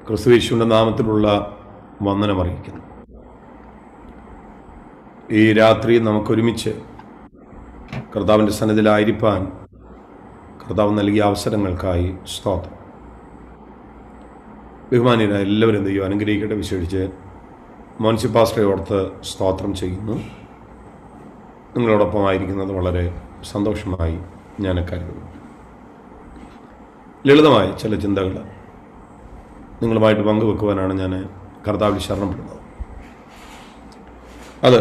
ക്രിസ്തുവേശുവിൻ്റെ നാമത്തിലുള്ള വന്ദനം അറിയിക്കുന്നു ഈ രാത്രി നമുക്കൊരുമിച്ച് കർത്താവിൻ്റെ സന്നിധിയിലായിരിക്കാൻ കർത്താവ് നൽകിയ അവസരങ്ങൾക്കായി സ്തോത്രം ബഹുമാനിയരായ എല്ലാവരും ദൈവം അനുഗ്രഹിക്കട്ടെ വിശേഷിച്ച് മോൻസി പാസ്റ്ററെ ഓർത്ത് സ്തോത്രം ചെയ്യുന്നു നിങ്ങളോടൊപ്പമായിരിക്കുന്നത് വളരെ സന്തോഷമായി ഞാൻ കരുതുന്നു ലളിതമായ ചില ചിന്തകൾ നിങ്ങളുമായിട്ട് പങ്കുവെക്കുവാനാണ് ഞാൻ കർത്താവിൽ ശരണപ്പെടുന്നത് അത്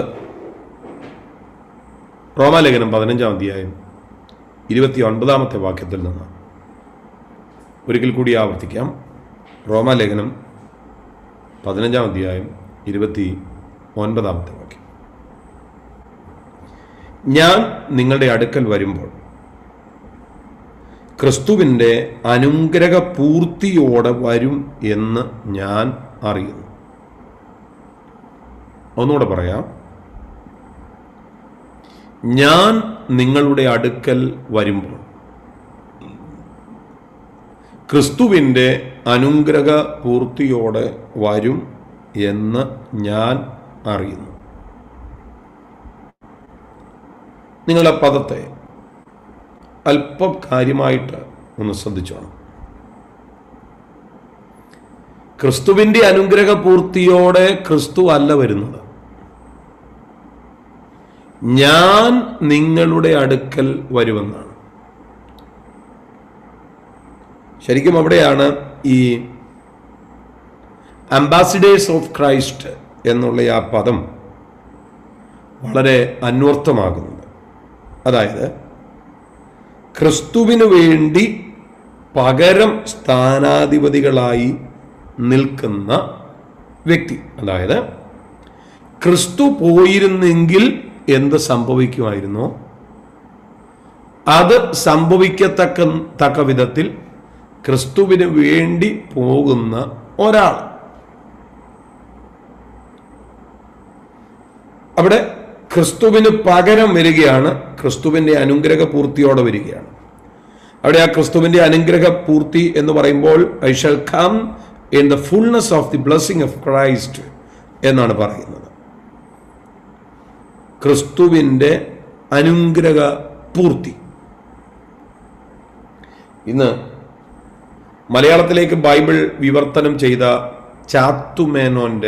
റോമാലേഖനം പതിനഞ്ചാം അധ്യായം ഇരുപത്തി ഒൻപതാമത്തെ വാക്യത്തിൽ നിന്ന് ഒരിക്കൽ കൂടി ആവർത്തിക്കാം റോമാലേഖനം പതിനഞ്ചാം അധ്യായം ഇരുപത്തി ഒൻപതാമത്തെ വാക്യം ഞാൻ നിങ്ങളുടെ അടുക്കൽ വരുമ്പോൾ ക്രിസ്തുവിൻ്റെ അനുഗ്രഹ പൂർത്തിയോടെ വരും എന്ന് ഞാൻ അറിയുന്നു ഒന്നുകൂടെ പറയാം ഞാൻ നിങ്ങളുടെ അടുക്കൽ വരുമ്പോൾ ക്രിസ്തുവിൻ്റെ അനുഗ്രഹ പൂർത്തിയോടെ വരും എന്ന് ഞാൻ അറിയുന്നു നിങ്ങളുടെ പദത്തെ അല്പം കാര്യമായിട്ട് ഒന്ന് ശ്രദ്ധിച്ചോണം ക്രിസ്തുവിൻ്റെ അനുഗ്രഹ പൂർത്തിയോടെ ക്രിസ്തു അല്ല വരുന്നത് ഞാൻ നിങ്ങളുടെ അടുക്കൽ വരുമെന്നാണ് ശരിക്കും അവിടെയാണ് ഈ അംബാസിഡേഴ്സ് ഓഫ് ക്രൈസ്റ്റ് എന്നുള്ള ആ പദം വളരെ അന്വർത്ഥമാകുന്നത് അതായത് ക്രിസ്തുവിനു വേണ്ടി പകരം സ്ഥാനാധിപതികളായി നിൽക്കുന്ന വ്യക്തി അതായത് ക്രിസ്തു പോയിരുന്നെങ്കിൽ എന്ത് സംഭവിക്കുമായിരുന്നോ അത് സംഭവിക്കത്തക്ക തക്ക വിധത്തിൽ ക്രിസ്തുവിന് വേണ്ടി പോകുന്ന ഒരാൾ അവിടെ ക്രിസ്തുവിന് പകരം വരികയാണ് ക്രിസ്തുവിൻ്റെ അനുഗ്രഹ പൂർത്തിയോടെ വരികയാണ് അവിടെ ആ ക്രിസ്തുവിൻ്റെ അനുഗ്രഹ പൂർത്തി എന്ന് പറയുമ്പോൾ I shall come in the fullness of the blessing of Christ എന്നാണ് പറയുന്നത് ക്രിസ്തുവിൻ്റെ അനുഗ്രഹ പൂർത്തി ഇന്ന് മലയാളത്തിലേക്ക് ബൈബിൾ വിവർത്തനം ചെയ്ത ചാത്തുമേനോന്റെ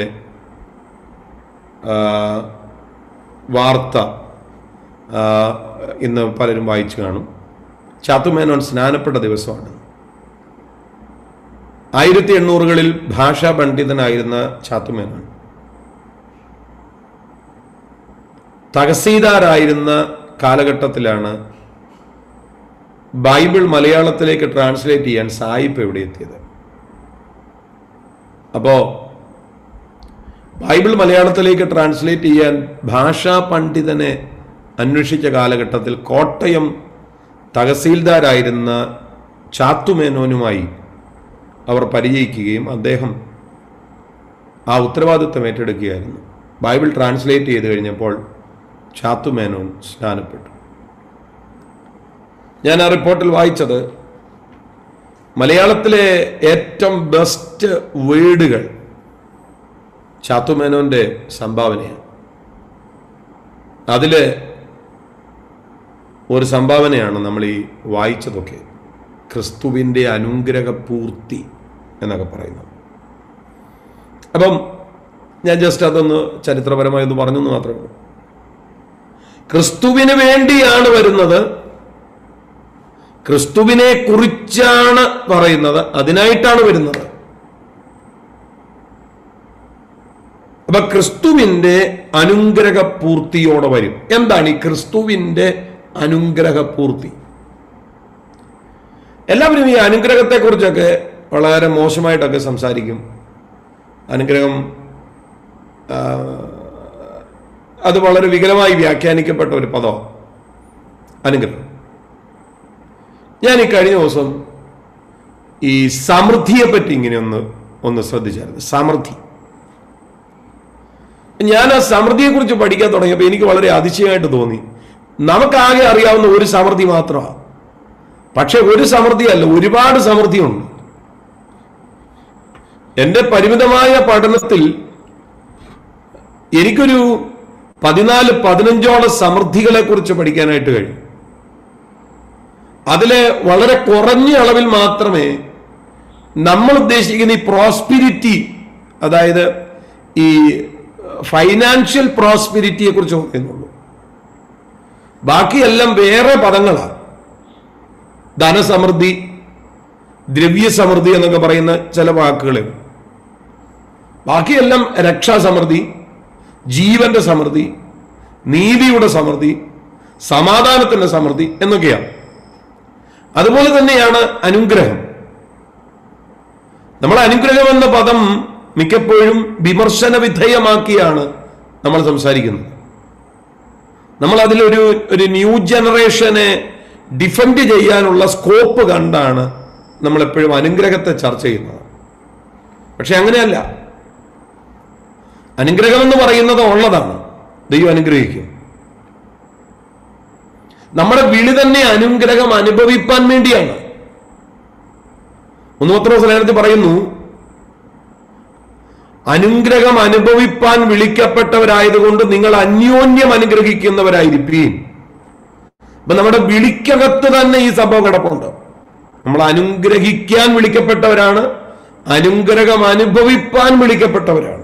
വാർത്ത ആ, ഇന്ന് പലരും വായിച്ചു കാണും ചാത്തുമേനോൻ സ്നാനപ്പെട്ട ദിവസമാണ് ആയിരത്തി എണ്ണൂറുകളിൽ ഭാഷാ പണ്ഡിതനായിരുന്ന ചാത്തുമേനോൻ തഹസീദാരായിരുന്ന കാലഘട്ടത്തിലാണ് ബൈബിൾ മലയാളത്തിലേക്ക് ട്രാൻസ്ലേറ്റ് ചെയ്യാൻ സായിപ്പ് എവിടെ എത്തിയത് അപ്പോ ബൈബിൾ മലയാളത്തിലേക്ക് ട്രാൻസ്ലേറ്റ് ചെയ്യാൻ ഭാഷാ പണ്ഡിതനെ അന്വേഷിച്ച കാലഘട്ടത്തിൽ കോട്ടയം തഹസീൽദാരായിരുന്ന ചാത്തുമേനോനുമായി അവർ പരിചയിക്കുകയും അദ്ദേഹം ആ ഉത്തരവാദിത്വം ഏറ്റെടുക്കുകയായിരുന്നു ബൈബിൾ ട്രാൻസ്ലേറ്റ് ചെയ്ത് കഴിഞ്ഞപ്പോൾ ചാത്തുമേനോൻ സ്നാനപ്പെട്ടു ഞാൻ ആ റിപ്പോർട്ടിൽ വായിച്ചത് മലയാളത്തിലെ ഏറ്റവും ബെസ്റ്റ് വേർഡുകൾ ചാത്തുമേനോന്റെ സംഭാവനയാണ് അതില് ഒരു സംഭാവനയാണ് നമ്മൾ ഈ വായിച്ചതൊക്കെ ക്രിസ്തുവിൻ്റെ അനുഗ്രഹ പൂർത്തി എന്നൊക്കെ പറയുന്നത് അപ്പം ഞാൻ ജസ്റ്റ് അതൊന്ന് ചരിത്രപരമായി ഒന്ന് പറഞ്ഞു എന്ന് മാത്രമേ ഉള്ളൂ ക്രിസ്തുവിന് വേണ്ടിയാണ് വരുന്നത് ക്രിസ്തുവിനെ കുറിച്ചാണ് പറയുന്നത് അതിനായിട്ടാണ് വരുന്നത് അപ്പൊ ക്രിസ്തുവിന്റെ അനുഗ്രഹ പൂർത്തിയോടെ വരും എന്താണ് ഈ ക്രിസ്തുവിന്റെ അനുഗ്രഹ പൂർത്തി എല്ലാവരും ഈ അനുഗ്രഹത്തെ കുറിച്ചൊക്കെ വളരെ മോശമായിട്ടൊക്കെ സംസാരിക്കും അനുഗ്രഹം ആ, അത് വളരെ വികലമായി വ്യാഖ്യാനിക്കപ്പെട്ട ഒരു പദം അനുഗ്രഹം ഞാൻ ഈ കഴിഞ്ഞ ദിവസം ഈ സമൃദ്ധിയെ പറ്റി ഇങ്ങനെ ഒന്ന് ഒന്ന് ശ്രദ്ധിച്ചായിരുന്നു സമൃദ്ധി ഞാൻ ആ സമൃദ്ധിയെ കുറിച്ച് പഠിക്കാൻ തുടങ്ങിയപ്പോൾ എനിക്ക് വളരെ അതിശയമായിട്ട് തോന്നി നമുക്കാകെ അറിയാവുന്ന ഒരു സമൃദ്ധി മാത്രമാണ് പക്ഷെ ഒരു സമൃദ്ധിയല്ല ഒരുപാട് സമൃദ്ധിയുണ്ട് എൻ്റെ പരിമിതമായ പഠനത്തിൽ എനിക്കൊരു പതിനാല് പതിനഞ്ചോളം സമൃദ്ധികളെ കുറിച്ച് പഠിക്കാനായിട്ട് കഴിയും അതിലെ വളരെ കുറഞ്ഞ അളവിൽ മാത്രമേ നമ്മൾ ഉദ്ദേശിക്കുന്ന ഈ പ്രോസ്പിരിറ്റി അതായത് ഈ ഫൈനാൻഷ്യൽ പ്രോസ്പിരിറ്റിയെ കുറിച്ച് പറയുന്നുള്ളൂ ബാക്കിയെല്ലാം വേറെ പദങ്ങളാണ് ധനസമൃദ്ധി ദ്രവ്യസമൃദ്ധി എന്നൊക്കെ പറയുന്ന ചില വാക്കുകളെ ബാക്കിയെല്ലാം രക്ഷാസമൃദ്ധി ജീവന്റെ സമൃദ്ധി നീതിയുടെ സമൃദ്ധി സമാധാനത്തിന്റെ സമൃദ്ധി എന്നൊക്കെയാണ് അതുപോലെ തന്നെയാണ് അനുഗ്രഹം നമ്മൾ അനുഗ്രഹം എന്ന പദം മിക്കപ്പോഴും വിമർശന വിധേയമാക്കിയാണ് നമ്മൾ സംസാരിക്കുന്നത് നമ്മൾ അതിലൊരു ഒരു ന്യൂ ജനറേഷനെ ഡിഫെൻഡ് ചെയ്യാനുള്ള സ്കോപ്പ് കണ്ടാണ് നമ്മൾ എപ്പോഴും അനുഗ്രഹത്തെ ചർച്ച ചെയ്യുന്നത് പക്ഷെ അങ്ങനെയല്ല അനുഗ്രഹം എന്ന് പറയുന്നത് ഉള്ളതാണ് ദൈവം അനുഗ്രഹിക്കും നമ്മുടെ വിളി തന്നെ അനുഗ്രഹം അനുഭവിപ്പാൻ വേണ്ടിയാണ് ഒന്ന് പത്ര ലേഖനത്തിൽ പറയുന്നു അനുഗ്രഹം അനുഭവിപ്പാൻ വിളിക്കപ്പെട്ടവരായതുകൊണ്ട് നിങ്ങൾ അന്യോന്യം അനുഗ്രഹിക്കുന്നവരായിരിക്കും അപ്പൊ നമ്മുടെ വിളിക്കകത്ത് തന്നെ ഈ സംഭവം കിടപ്പുണ്ട് നമ്മൾ അനുഗ്രഹിക്കാൻ വിളിക്കപ്പെട്ടവരാണ് അനുഗ്രഹം അനുഭവിപ്പാൻ വിളിക്കപ്പെട്ടവരാണ്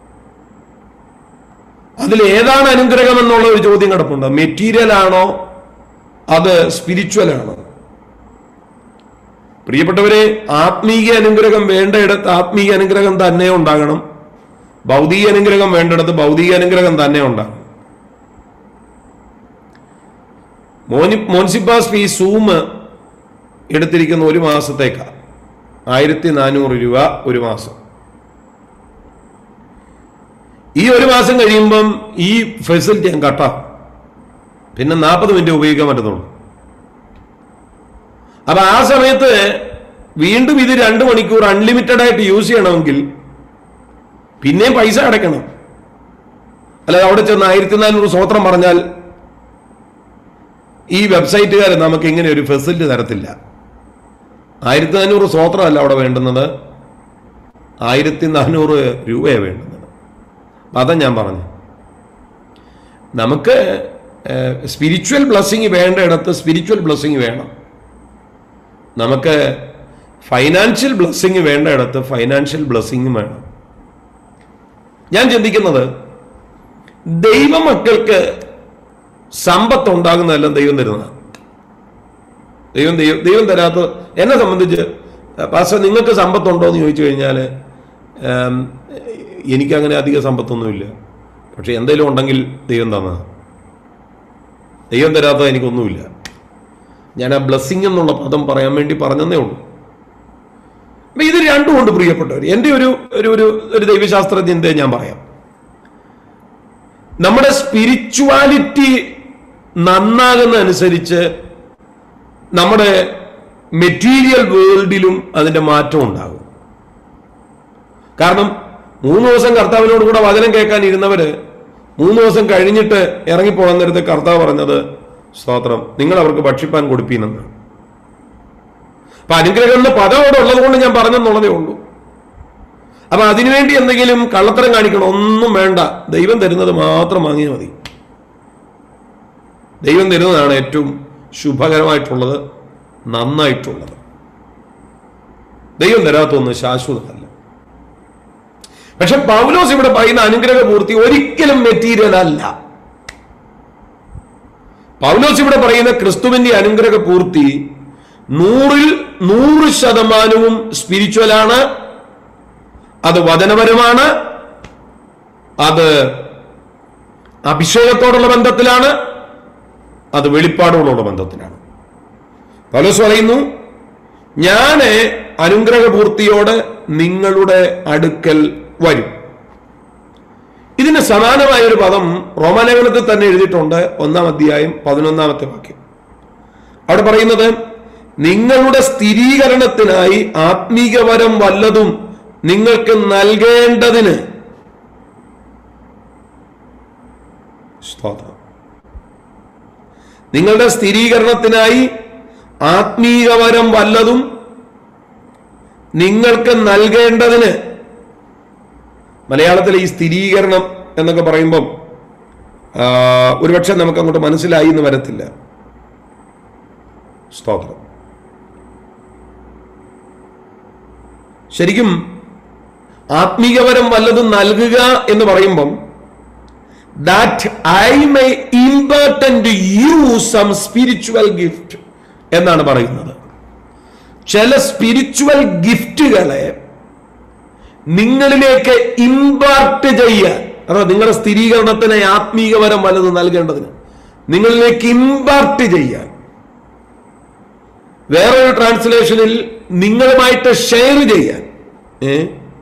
അതിൽ ഏതാണ് അനുഗ്രഹം എന്നുള്ള ഒരു ചോദ്യം കിടപ്പുണ്ട് മെറ്റീരിയൽ ആണോ അത് സ്പിരിച്വൽ ആണോ പ്രിയപ്പെട്ടവരെ ആത്മീയ അനുഗ്രഹം വേണ്ടയിടത്ത് ആത്മീയ അനുഗ്രഹം തന്നെ ഉണ്ടാകണം ഭൗതിക അനുഗ്രഹം വേണ്ടിടത്ത് ഭൗതിക അനുഗ്രഹം തന്നെ ഉണ്ടാകും മോനി മോൻസിപ്പാസ് ഫീ സൂം എടുത്തിരിക്കുന്ന ഒരു മാസത്തേക്കാ ആയിരത്തി നാനൂറ് രൂപ ഒരു മാസം ഈ ഒരു മാസം കഴിയുമ്പം ഈ ഫെസിലിറ്റി ഞാൻ കട്ടാം പിന്നെ നാൽപ്പത് മിനിറ്റ് ഉപയോഗിക്കാൻ പറ്റുന്നുള്ളൂ അപ്പൊ ആ സമയത്ത് വീണ്ടും ഇത് രണ്ട് മണിക്കൂർ അൺലിമിറ്റഡ് ആയിട്ട് യൂസ് ചെയ്യണമെങ്കിൽ പിന്നെയും പൈസ അടയ്ക്കണം അല്ലാതെ അവിടെ ചെന്ന് ആയിരത്തി നാനൂറ് സ്വോത്രം പറഞ്ഞാൽ ഈ വെബ്സൈറ്റുകാർ നമുക്ക് ഇങ്ങനെ ഒരു ഫെസിലിറ്റി തരത്തില്ല ആയിരത്തി നാനൂറ് സ്വോത്രമല്ല അവിടെ വേണ്ടുന്നത് ആയിരത്തി നാനൂറ് രൂപയാണ് വേണ്ടുന്നത് അതാ ഞാൻ പറഞ്ഞു നമുക്ക് സ്പിരിച്വൽ ബ്ലസ്സിങ് വേണ്ടയിടത്ത് സ്പിരിച്വൽ ബ്ലസ്സിങ് വേണം നമുക്ക് ഫൈനാൻഷ്യൽ ബ്ലസ്സിങ് വേണ്ടയിടത്ത് ഫൈനാൻഷ്യൽ ബ്ലസ്സിങ് വേണം ഞാൻ ചിന്തിക്കുന്നത് ദൈവമക്കൾക്ക് സമ്പത്ത് ഉണ്ടാകുന്നതെല്ലാം ദൈവം തരുന്നതാണ് ദൈവം ദൈവം ദൈവം തരാത്ത എന്നെ സംബന്ധിച്ച് പാസ്റ്റർ നിങ്ങൾക്ക് സമ്പത്തുണ്ടോ എന്ന് ചോദിച്ചു കഴിഞ്ഞാൽ എനിക്കങ്ങനെ അധിക സമ്പത്തൊന്നുമില്ല പക്ഷെ എന്തെങ്കിലും ഉണ്ടെങ്കിൽ ദൈവം തന്നതാണ് ദൈവം തരാത്തത് എനിക്കൊന്നുമില്ല ഞാൻ ആ ബ്ലെസ്സിങ് എന്നുള്ള പദം പറയാൻ വേണ്ടി പറഞ്ഞതേ ഉള്ളൂ അപ്പൊ ഇത് രണ്ടും കൊണ്ട് പ്രിയപ്പെട്ടവർ എൻ്റെ ഒരു ഒരു ഒരു ഒരു ദൈവശാസ്ത്ര ചിന്തയെ ഞാൻ പറയാം നമ്മുടെ സ്പിരിച്വാലിറ്റി നന്നാകുന്നതനുസരിച്ച് നമ്മുടെ മെറ്റീരിയൽ വേൾഡിലും അതിന്റെ മാറ്റം ഉണ്ടാകും കാരണം മൂന്ന് ദിവസം കർത്താവിനോട് കൂടെ വചനം കേൾക്കാൻ ഇരുന്നവര് മൂന്ന് ദിവസം കഴിഞ്ഞിട്ട് ഇറങ്ങിപ്പോകാൻ നേരത്തെ കർത്താവ് പറഞ്ഞത് സ്തോത്രം നിങ്ങൾ അവർക്ക് ഭക്ഷിപ്പാൻ കൊടുപ്പീനെന്ന് അപ്പൊ അനുഗ്രഹം എന്ന പദം അവിടെ ഉള്ളത് കൊണ്ട് ഞാൻ പറഞ്ഞെന്നുള്ളതേ ഉള്ളൂ അപ്പൊ അതിനുവേണ്ടി എന്തെങ്കിലും കള്ളത്തരം കാണിക്കണം ഒന്നും വേണ്ട ദൈവം തരുന്നത് മാത്രം വാങ്ങിയാൽ മതി ദൈവം തരുന്നതാണ് ഏറ്റവും ശുഭകരമായിട്ടുള്ളത് നന്നായിട്ടുള്ളത് ദൈവം തരാത്തൊന്നും ശാശ്വതമല്ല പക്ഷെ പൗലോസ് ഇവിടെ പറയുന്ന അനുഗ്രഹ പൂർത്തി ഒരിക്കലും മെറ്റീരിയൽ അല്ല പൗലോസ് ഇവിടെ പറയുന്ന ക്രിസ്തുവിന്റെ അനുഗ്രഹ പൂർത്തി നൂറിൽ നൂറ് ശതമാനവും സ്പിരിച്വലാണ് അത് വചനപരമാണ് അത് അഭിഷേകത്തോടുള്ള ബന്ധത്തിലാണ് അത് വെളിപ്പാടോടുള്ള ബന്ധത്തിലാണ് പൗലോസ് പറയുന്നു ഞാന് അനുഗ്രഹപൂർത്തിയോട് നിങ്ങളുടെ അടുക്കൽ വരും ഇതിന് സമാനമായ ഒരു പദം റോമാലേഖനത്തിൽ തന്നെ എഴുതിയിട്ടുണ്ട് ഒന്നാം അധ്യായം പതിനൊന്നാമത്തെ വാക്യം അവിടെ പറയുന്നത് നിങ്ങളുടെ സ്ഥിരീകരണത്തിനായി ആത്മീകവരം വല്ലതും നിങ്ങൾക്ക് നൽകേണ്ടതിന് സ്തോത്രം നിങ്ങളുടെ സ്ഥിരീകരണത്തിനായി ആത്മീകവരം വല്ലതും നിങ്ങൾക്ക് നൽകേണ്ടതിന് മലയാളത്തിലെ ഈ സ്ഥിരീകരണം എന്നൊക്കെ പറയുമ്പം ആ, ഒരുപക്ഷെ നമുക്ക് അങ്ങോട്ട് മനസ്സിലായി എന്ന് വരത്തില്ല സ്തോത്രം ശരിക്കും ആത്മീയപരം വല്ലതും നൽകുക എന്ന് പറയുമ്പം that I may impart you some spiritual gift എന്നാണ് പറയുന്നത് ചില സ്പിരിച്വൽ ഗിഫ്റ്റുകളെ നിങ്ങളിലേക്ക് ഇമ്പാർട്ട് ചെയ്യാൻ അതാ നിങ്ങളുടെ സ്ഥിരീകരണത്തിന് ആത്മീയപരം വല്ലതും നൽകേണ്ടതിന് നിങ്ങളിലേക്ക് ഇമ്പാർട്ട് ചെയ്യാൻ വേറൊരു ട്രാൻസ്ലേഷനിൽ നിങ്ങളുമായിട്ട് ഷെയർ ചെയ്യാൻ ഏ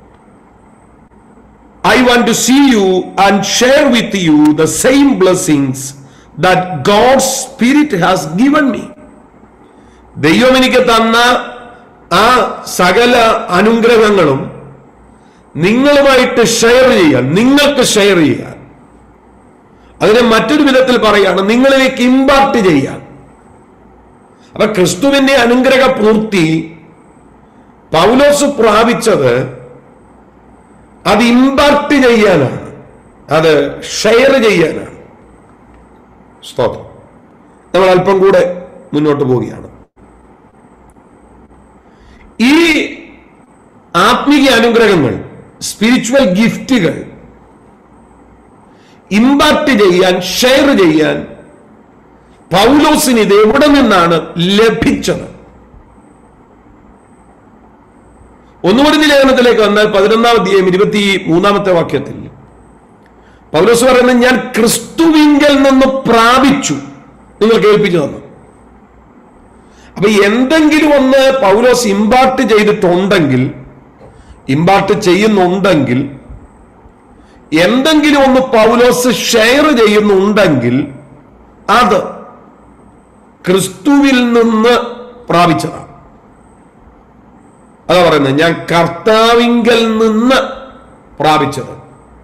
I want to see you and share with you the same blessings that God's Spirit has given me. ദൈവം എനിക്ക് തന്ന ആ സകല അനുഗ്രഹങ്ങളും നിങ്ങളുമായിട്ട് ഷെയർ ചെയ്യാൻ നിങ്ങൾക്ക് ഷെയർ ചെയ്യാൻ അതിനെ മറ്റൊരു വിധത്തിൽ പറയാണ് നിങ്ങളിലേക്ക് ഇമ്പാർട്ട് ചെയ്യാൻ അപ്പൊ ക്രിസ്തുവിന്റെ അനുഗ്രഹ പൂർത്തി പൗലോസ് പ്രാപിച്ചത് അത് ഇമ്പാക്ട് ചെയ്യാനാണ് അത് ഷെയർ ചെയ്യാനാണ് സ്തോത്രം നമ്മൾ അല്പം കൂടെ മുന്നോട്ട് പോവുകയാണ് ഈ ആത്മീയ അനുഗ്രഹങ്ങൾ സ്പിരിച്വൽ ഗിഫ്റ്റുകൾ ഇമ്പാക്ട് ചെയ്യാൻ ഷെയർ ചെയ്യാൻ പൗലോസിന് ഇത് എവിടെ നിന്നാണ് ലഭിച്ചത് ഒന്നുകൂടി ലേഖനത്തിലേക്ക് വന്നാൽ പതിനൊന്നാം അധ്യായം ഇരുപത്തി മൂന്നാമത്തെ വാക്യത്തിൽ പൗലോസ് പറയുന്നത് ഞാൻ ക്രിസ്തുവിങ്കൽ നിന്ന് പ്രാപിച്ചു നിങ്ങൾ കേൾപ്പിച്ചു തന്നു അപ്പൊ എന്തെങ്കിലും ഒന്ന് പൗലോസ് ഇമ്പാർട്ട് ചെയ്തിട്ടുണ്ടെങ്കിൽ ഇമ്പാർട്ട് ചെയ്യുന്നുണ്ടെങ്കിൽ എന്തെങ്കിലും ഒന്ന് പൗലോസ് ഷെയർ ചെയ്യുന്നുണ്ടെങ്കിൽ അത് ക്രിസ്തുവിൽ നിന്ന് പ്രാപിച്ചതാണ് അതാ പറയുന്നത് ഞാൻ കർത്താവിങ്കൽ നിന്ന് പ്രാപിച്ചത്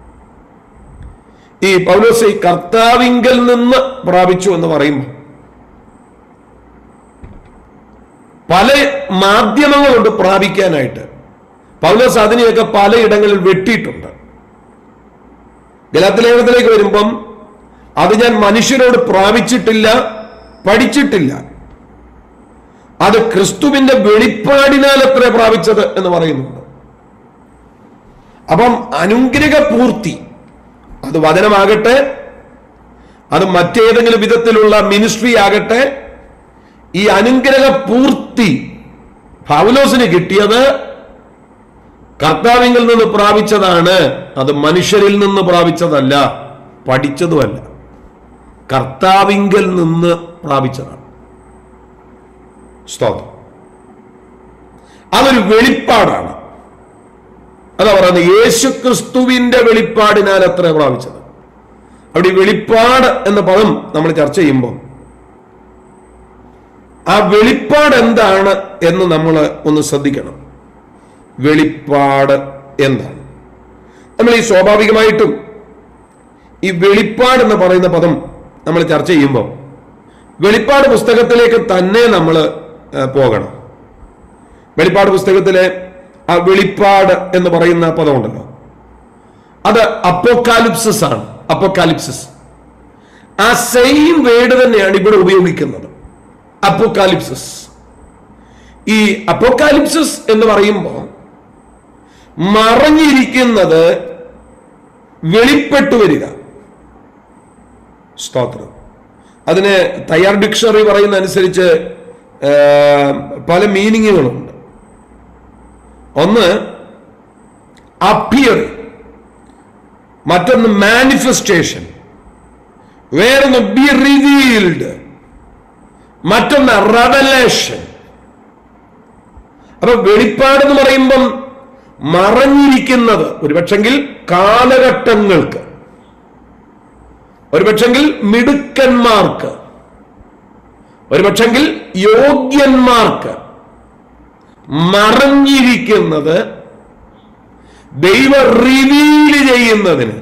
ഈ പൗലോസ് ഈ കർത്താവിങ്കൽ നിന്ന് പ്രാപിച്ചു എന്ന് പറയുമ്പോൾ പല മാധ്യമങ്ങളുണ്ട് പ്രാപിക്കാനായിട്ട് പൗലോസ് അതിനെയൊക്കെ പലയിടങ്ങളിൽ വെട്ടിയിട്ടുണ്ട് ഗലാത്തിലേഖനത്തിലേക്ക് വരുമ്പം അത് ഞാൻ മനുഷ്യരോട് പ്രാപിച്ചിട്ടില്ല പഠിച്ചിട്ടില്ല അത് ക്രിസ്തുവിന്റെ വെളിപ്പാടിനാൽ എത്ര പ്രാപിച്ചത് എന്ന് പറയുന്നുണ്ട് അപ്പം അനുഗ്രഹ പൂർത്തി അത് വചനമാകട്ടെ അത് മറ്റേതെങ്കിലും വിധത്തിലുള്ള മിനിസ്ട്രി ആകട്ടെ ഈ അനുഗ്രഹ പൂർത്തി പൗലോസിന് കിട്ടിയത് കർത്താവിങ്കിൽ നിന്ന് പ്രാപിച്ചതാണ് അത് മനുഷ്യരിൽ നിന്ന് പ്രാപിച്ചതല്ല പഠിച്ചതുമല്ല കർത്താവിങ്കൽ നിന്ന് പ്രാപിച്ചതാണ് സ്തോത്രം അതൊരു വെളിപ്പാടാണ് അതാ പറയുന്നത് യേശു ക്രിസ്തുവിന്റെ വെളിപ്പാടിനാൽ എത്ര പ്രാപിച്ചത് അവിടെ ഈ വെളിപ്പാട് എന്ന പദം നമ്മൾ ചർച്ച ചെയ്യുമ്പോൾ ആ വെളിപ്പാട് എന്താണ് എന്ന് നമ്മൾ ഒന്ന് ശ്രദ്ധിക്കണം വെളിപ്പാട് എന്താണ് നമ്മൾ ഈ സ്വാഭാവികമായിട്ടും ഈ വെളിപ്പാട് എന്ന് പറയുന്ന പദം നമ്മൾ ചർച്ച ചെയ്യുമ്പോൾ വെളിപ്പാട് പുസ്തകത്തിലേക്ക് തന്നെ നമ്മൾ പോകണം വെളിപ്പാട് പുസ്തകത്തിലെ ആ വെളിപ്പാട് എന്ന് പറയുന്ന പദമുണ്ടല്ലോ അത് അപ്പോക്കാലിപ്സിസ് ആണ് അപ്പോക്കാലിപ്സിസ് ആ സെയിം വേർഡ് തന്നെയാണ് ഇവിടെ ഉപയോഗിക്കുന്നത് അപ്പോക്കാലിപ്സിസ് ഈ അപ്പോക്കാലിപ്സിസ് എന്ന് പറയുമ്പോൾ മറഞ്ഞിരിക്കുന്നത് വെളിപ്പെട്ടു വരിക സ്തോത്രം അതിന് തയ്യാർ ഡിക്ഷണറി പറയുന്ന അനുസരിച്ച് ആ, പല മീനിങ്ങുകളുണ്ട് ഒന്ന് അപ്പിയർ മറ്റൊന്ന് മാനിഫെസ്റ്റേഷൻ വേറൊന്ന് ബി റിവീൽഡ് മറ്റൊന്ന് റവലേഷൻ അപ്പൊ വെളിപ്പാട് എന്ന് പറയുമ്പം മറഞ്ഞിരിക്കുന്നത് ഒരുപക്ഷെങ്കിൽ കാലഘട്ടങ്ങൾക്ക് ഒരുപക്ഷെങ്കിൽ മിടുക്കന്മാർക്ക് ഒരുപക്ഷെങ്കിൽ യോഗ്യന്മാർക്ക് മറഞ്ഞിരിക്കുന്നത് ദൈവ റിവീൽ ചെയ്യുന്നതിന്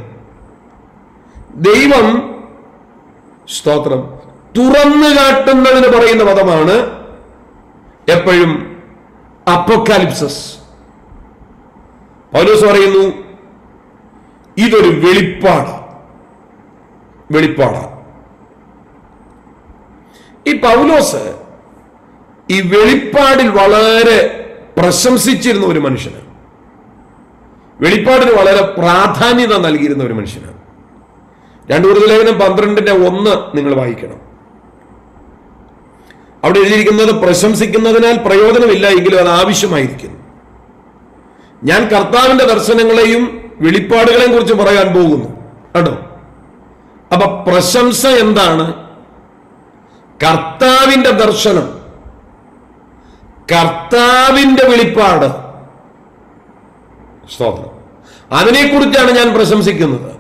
ദൈവം സ്തോത്രം തുറന്നു കാട്ടുന്നതിന് പറയുന്ന പദമാണ് എപ്പോഴും അപ്പോക്കാലിപ്സസ് പൗലോസ് പറയുന്നു ഇതൊരു വെളിപ്പാടാണ് വെളിപ്പാടാണ് ഈ പൗലോസ് ഈ വെളിപ്പാടിൽ വളരെ പ്രശംസിച്ചിരുന്ന ഒരു മനുഷ്യന് വെളിപ്പാടിന് വളരെ പ്രാധാന്യത നൽകിയിരുന്ന ഒരു മനുഷ്യനാണ് രണ്ടു കൂടുതൽ ലേഖനം പന്ത്രണ്ടിന്റെ ഒന്ന് നിങ്ങൾ വായിക്കണം അവിടെ എഴുതിയിരിക്കുന്നത് പ്രശംസിക്കുന്നതിനാൽ പ്രയോജനമില്ല എങ്കിലും അത് ആവശ്യമായിരിക്കുന്നു ഞാൻ കർത്താവിന്റെ ദർശനങ്ങളെയും വെളിപ്പാടുകളെയും കുറിച്ച് പറയാൻ പോകുന്നു കേട്ടോ അപ്പൊ പ്രശംസ എന്താണ് കർത്താവിന്റെ ദർശനം കർത്താവിന്റെ വെളിപ്പാട് സ്തോത്രം അതിനെക്കുറിച്ചാണ് ഞാൻ പ്രശംസിക്കുന്നത്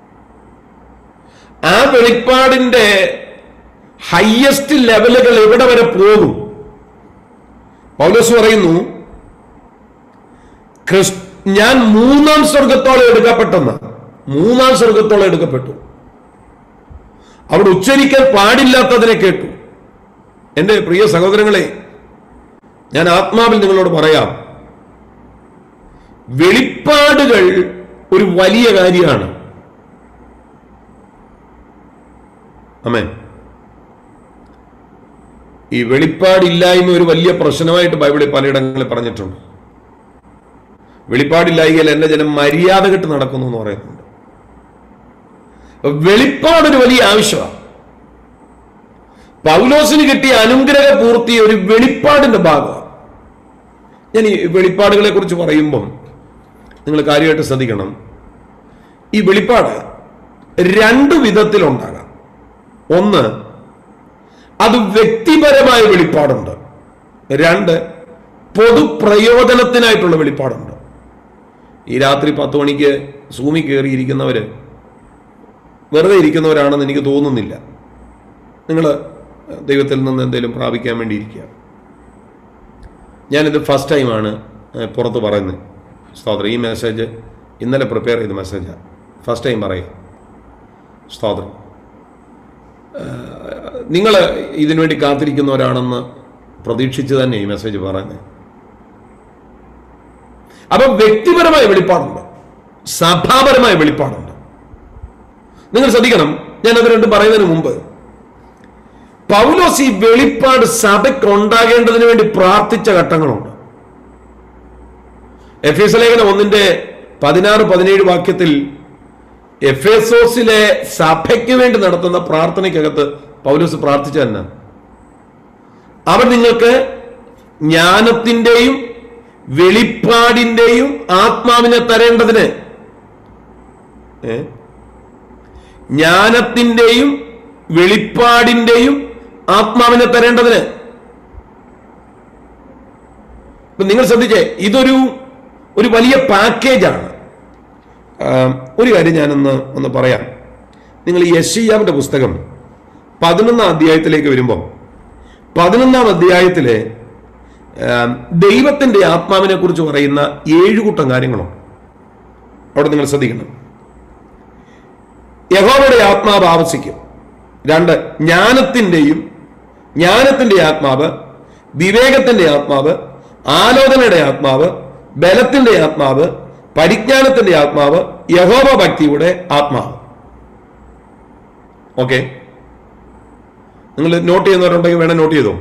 ആ വെളിപ്പാടിന്റെ ഹയസ്റ്റ് ലെവലുകൾ എവിടെ വരെ പോകും പൗലോസ് പറയുന്നു ക്രിസ്- ഞാൻ മൂന്നാം സ്വർഗത്തോളം എടുക്കപ്പെട്ടെന്ന് മൂന്നാം സ്വർഗത്തോളം എടുക്കപ്പെട്ടു അവിടെ ഉച്ചരിക്കാൻ പാടില്ലാത്തതിനെ കേട്ടു എൻ്റെ പ്രിയ സഹോദരങ്ങളെ ഞാൻ ആത്മാവിൽ നിങ്ങളോട് പറയാം വെളിപ്പാടുകൾ ഒരു വലിയ കാര്യമാണ് അമേ ഈ വെളിപ്പാടില്ലായ്മ ഒരു വലിയ പ്രശ്നമായിട്ട് ബൈബിളിൽ പലയിടങ്ങളിൽ പറഞ്ഞിട്ടുണ്ട് വെളിപ്പാടില്ലായികയിൽ എന്റെ ജനം മര്യാദ കെട്ട് നടക്കുന്നു എന്ന് പറയുന്നുണ്ട് അപ്പൊ വെളിപ്പാടൊരു വലിയ ആവശ്യമാണ് പൗലോസിന് കിട്ടിയ അനുഗ്രഹ പൂർത്തി ഒരു വെളിപ്പാടിന്റെ ഭാഗമാണ് ഞാൻ ഈ വെളിപ്പാടുകളെ കുറിച്ച് പറയുമ്പം നിങ്ങൾ കാര്യമായിട്ട് ശ്രദ്ധിക്കണം ഈ വെളിപ്പാട് രണ്ട് വിധത്തിലുണ്ടാകാം ഒന്ന് അത് വ്യക്തിപരമായ വെളിപ്പാടുണ്ട് രണ്ട് പൊതുപ്രയോജനത്തിനായിട്ടുള്ള വെളിപ്പാടുണ്ട് ഈ രാത്രി പത്ത് മണിക്ക് സൂമി കയറിയിരിക്കുന്നവര് വെറുതെ ഇരിക്കുന്നവരാണെന്ന് എനിക്ക് തോന്നുന്നില്ല നിങ്ങൾ ദൈവത്തിൽ നിന്ന് എന്തെങ്കിലും പ്രാപിക്കാൻ വേണ്ടി ഇരിക്കുക ഞാനിത് ഫസ്റ്റ് ടൈമാണ് ഏഹ്, പുറത്ത് പറയുന്നത് സ്തോത്രം ഈ മെസ്സേജ് ഇന്നലെ പ്രിപ്പയർ ചെയ്ത മെസ്സേജാണ് ഫസ്റ്റ് ടൈം പറയുക സ്തോത്രം നിങ്ങൾ ഇതിനു വേണ്ടി കാത്തിരിക്കുന്നവരാണെന്ന് പ്രതീക്ഷിച്ച് തന്നെ ഈ മെസ്സേജ് പറയുന്നത് അപ്പം വ്യക്തിപരമായ വെളിപ്പാടുണ്ട് സഭാപരമായ വെളിപ്പാടുണ്ട് നിങ്ങൾ ശ്രദ്ധിക്കണം ഞാൻ അത് രണ്ടും പറയുന്നതിന് മുമ്പ് പൗലോസ് ഈ വെളിപ്പാട് സഭയ്ക്ക് ഉണ്ടാകേണ്ടതിന് വേണ്ടി പ്രാർത്ഥിച്ച ഘട്ടങ്ങളുണ്ട് എഫ് എസ് ലേഖനം ഒന്നിന്റെ പതിനാറ് പതിനേഴ് വാക്യത്തിൽ എഫേസോസിലെ സഭയ്ക്ക് വേണ്ടി നടത്തുന്ന പ്രാർത്ഥനയ്ക്കകത്ത് പൗലോസ് പ്രാർത്ഥിച്ച തന്നെ അവൻ നിങ്ങൾക്ക് ജ്ഞാനത്തിന്റെയും വെളിപ്പാടിന്റെയും ആത്മാവിനെ തരേണ്ടതിന് ഏ? ജ്ഞാനത്തിന്റെയും വെളിപ്പാടിന്റെയും ആത്മാവിനെ തരേണ്ടതിന് ഇപ്പൊ നിങ്ങൾ ശ്രദ്ധിച്ചേ ഇതൊരു ഒരു വലിയ പാക്കേജാണ് ആം, ഒരു കാര്യം ഞാനൊന്ന് ഒന്ന് പറയാം നിങ്ങൾ ഈ യശയ്യാവിന്റെ പുസ്തകം പതിനൊന്നാം അധ്യായത്തിലേക്ക് വരുമ്പോൾ പതിനൊന്നാം അധ്യായത്തിലെ ആം, ദൈവത്തിന്റെ ആത്മാവിനെ കുറിച്ച് പറയുന്ന ഏഴു കൂട്ടം കാര്യങ്ങളുണ്ട് അവിടെ നിങ്ങൾ ശ്രദ്ധിക്കണം യഹോവയുടെ ആത്മാവ് ആവസിക്കും രണ്ട് ജ്ഞാനത്തിന്റെയും ജ്ഞാനത്തിന്റെ ആത്മാവ് വിവേകത്തിന്റെ ആത്മാവ് ആലോചനയുടെ ആത്മാവ് ബലത്തിന്റെ ആത്മാവ് പരിജ്ഞാനത്തിന്റെ ആത്മാവ് യഹോവ ഭക്തിയുടെ ആത്മാവ് ഓക്കെ നിങ്ങൾ നോട്ട് ചെയ്യുന്നവരുണ്ടെങ്കിൽ വേണം നോട്ട് ചെയ്തോ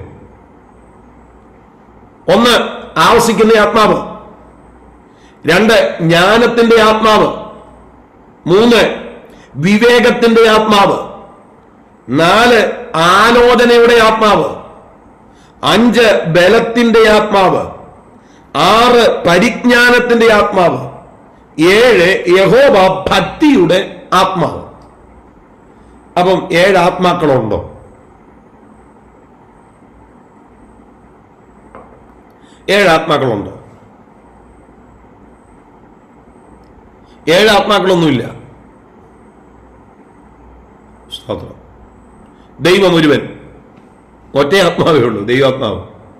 ഒന്ന് ആവസിക്കുന്ന ആത്മാവ് രണ്ട് ജ്ഞാനത്തിന്റെ ആത്മാവ് മൂന്ന് വിവേകത്തിന്റെ ആത്മാവ് നാല് ആലോചനയുടെ ആത്മാവ് അഞ്ച് ബലത്തിന്റെ ആത്മാവ് ആറ് പരിജ്ഞാനത്തിന്റെ ആത്മാവ് ഏഴ് യഹോവ ഭക്തിയുടെ ആത്മാവ് അപ്പം ഏഴ് ആത്മാക്കളുണ്ടോ ഏഴ് ആത്മാക്കളുണ്ടോ ഏഴ് ആത്മാക്കളൊന്നുമില്ല സ്തോത്രം ദൈവം ഒരുവൻ ഒറ്റ ആത്മാവേ ഉള്ളൂ ദൈവാത്മാവ്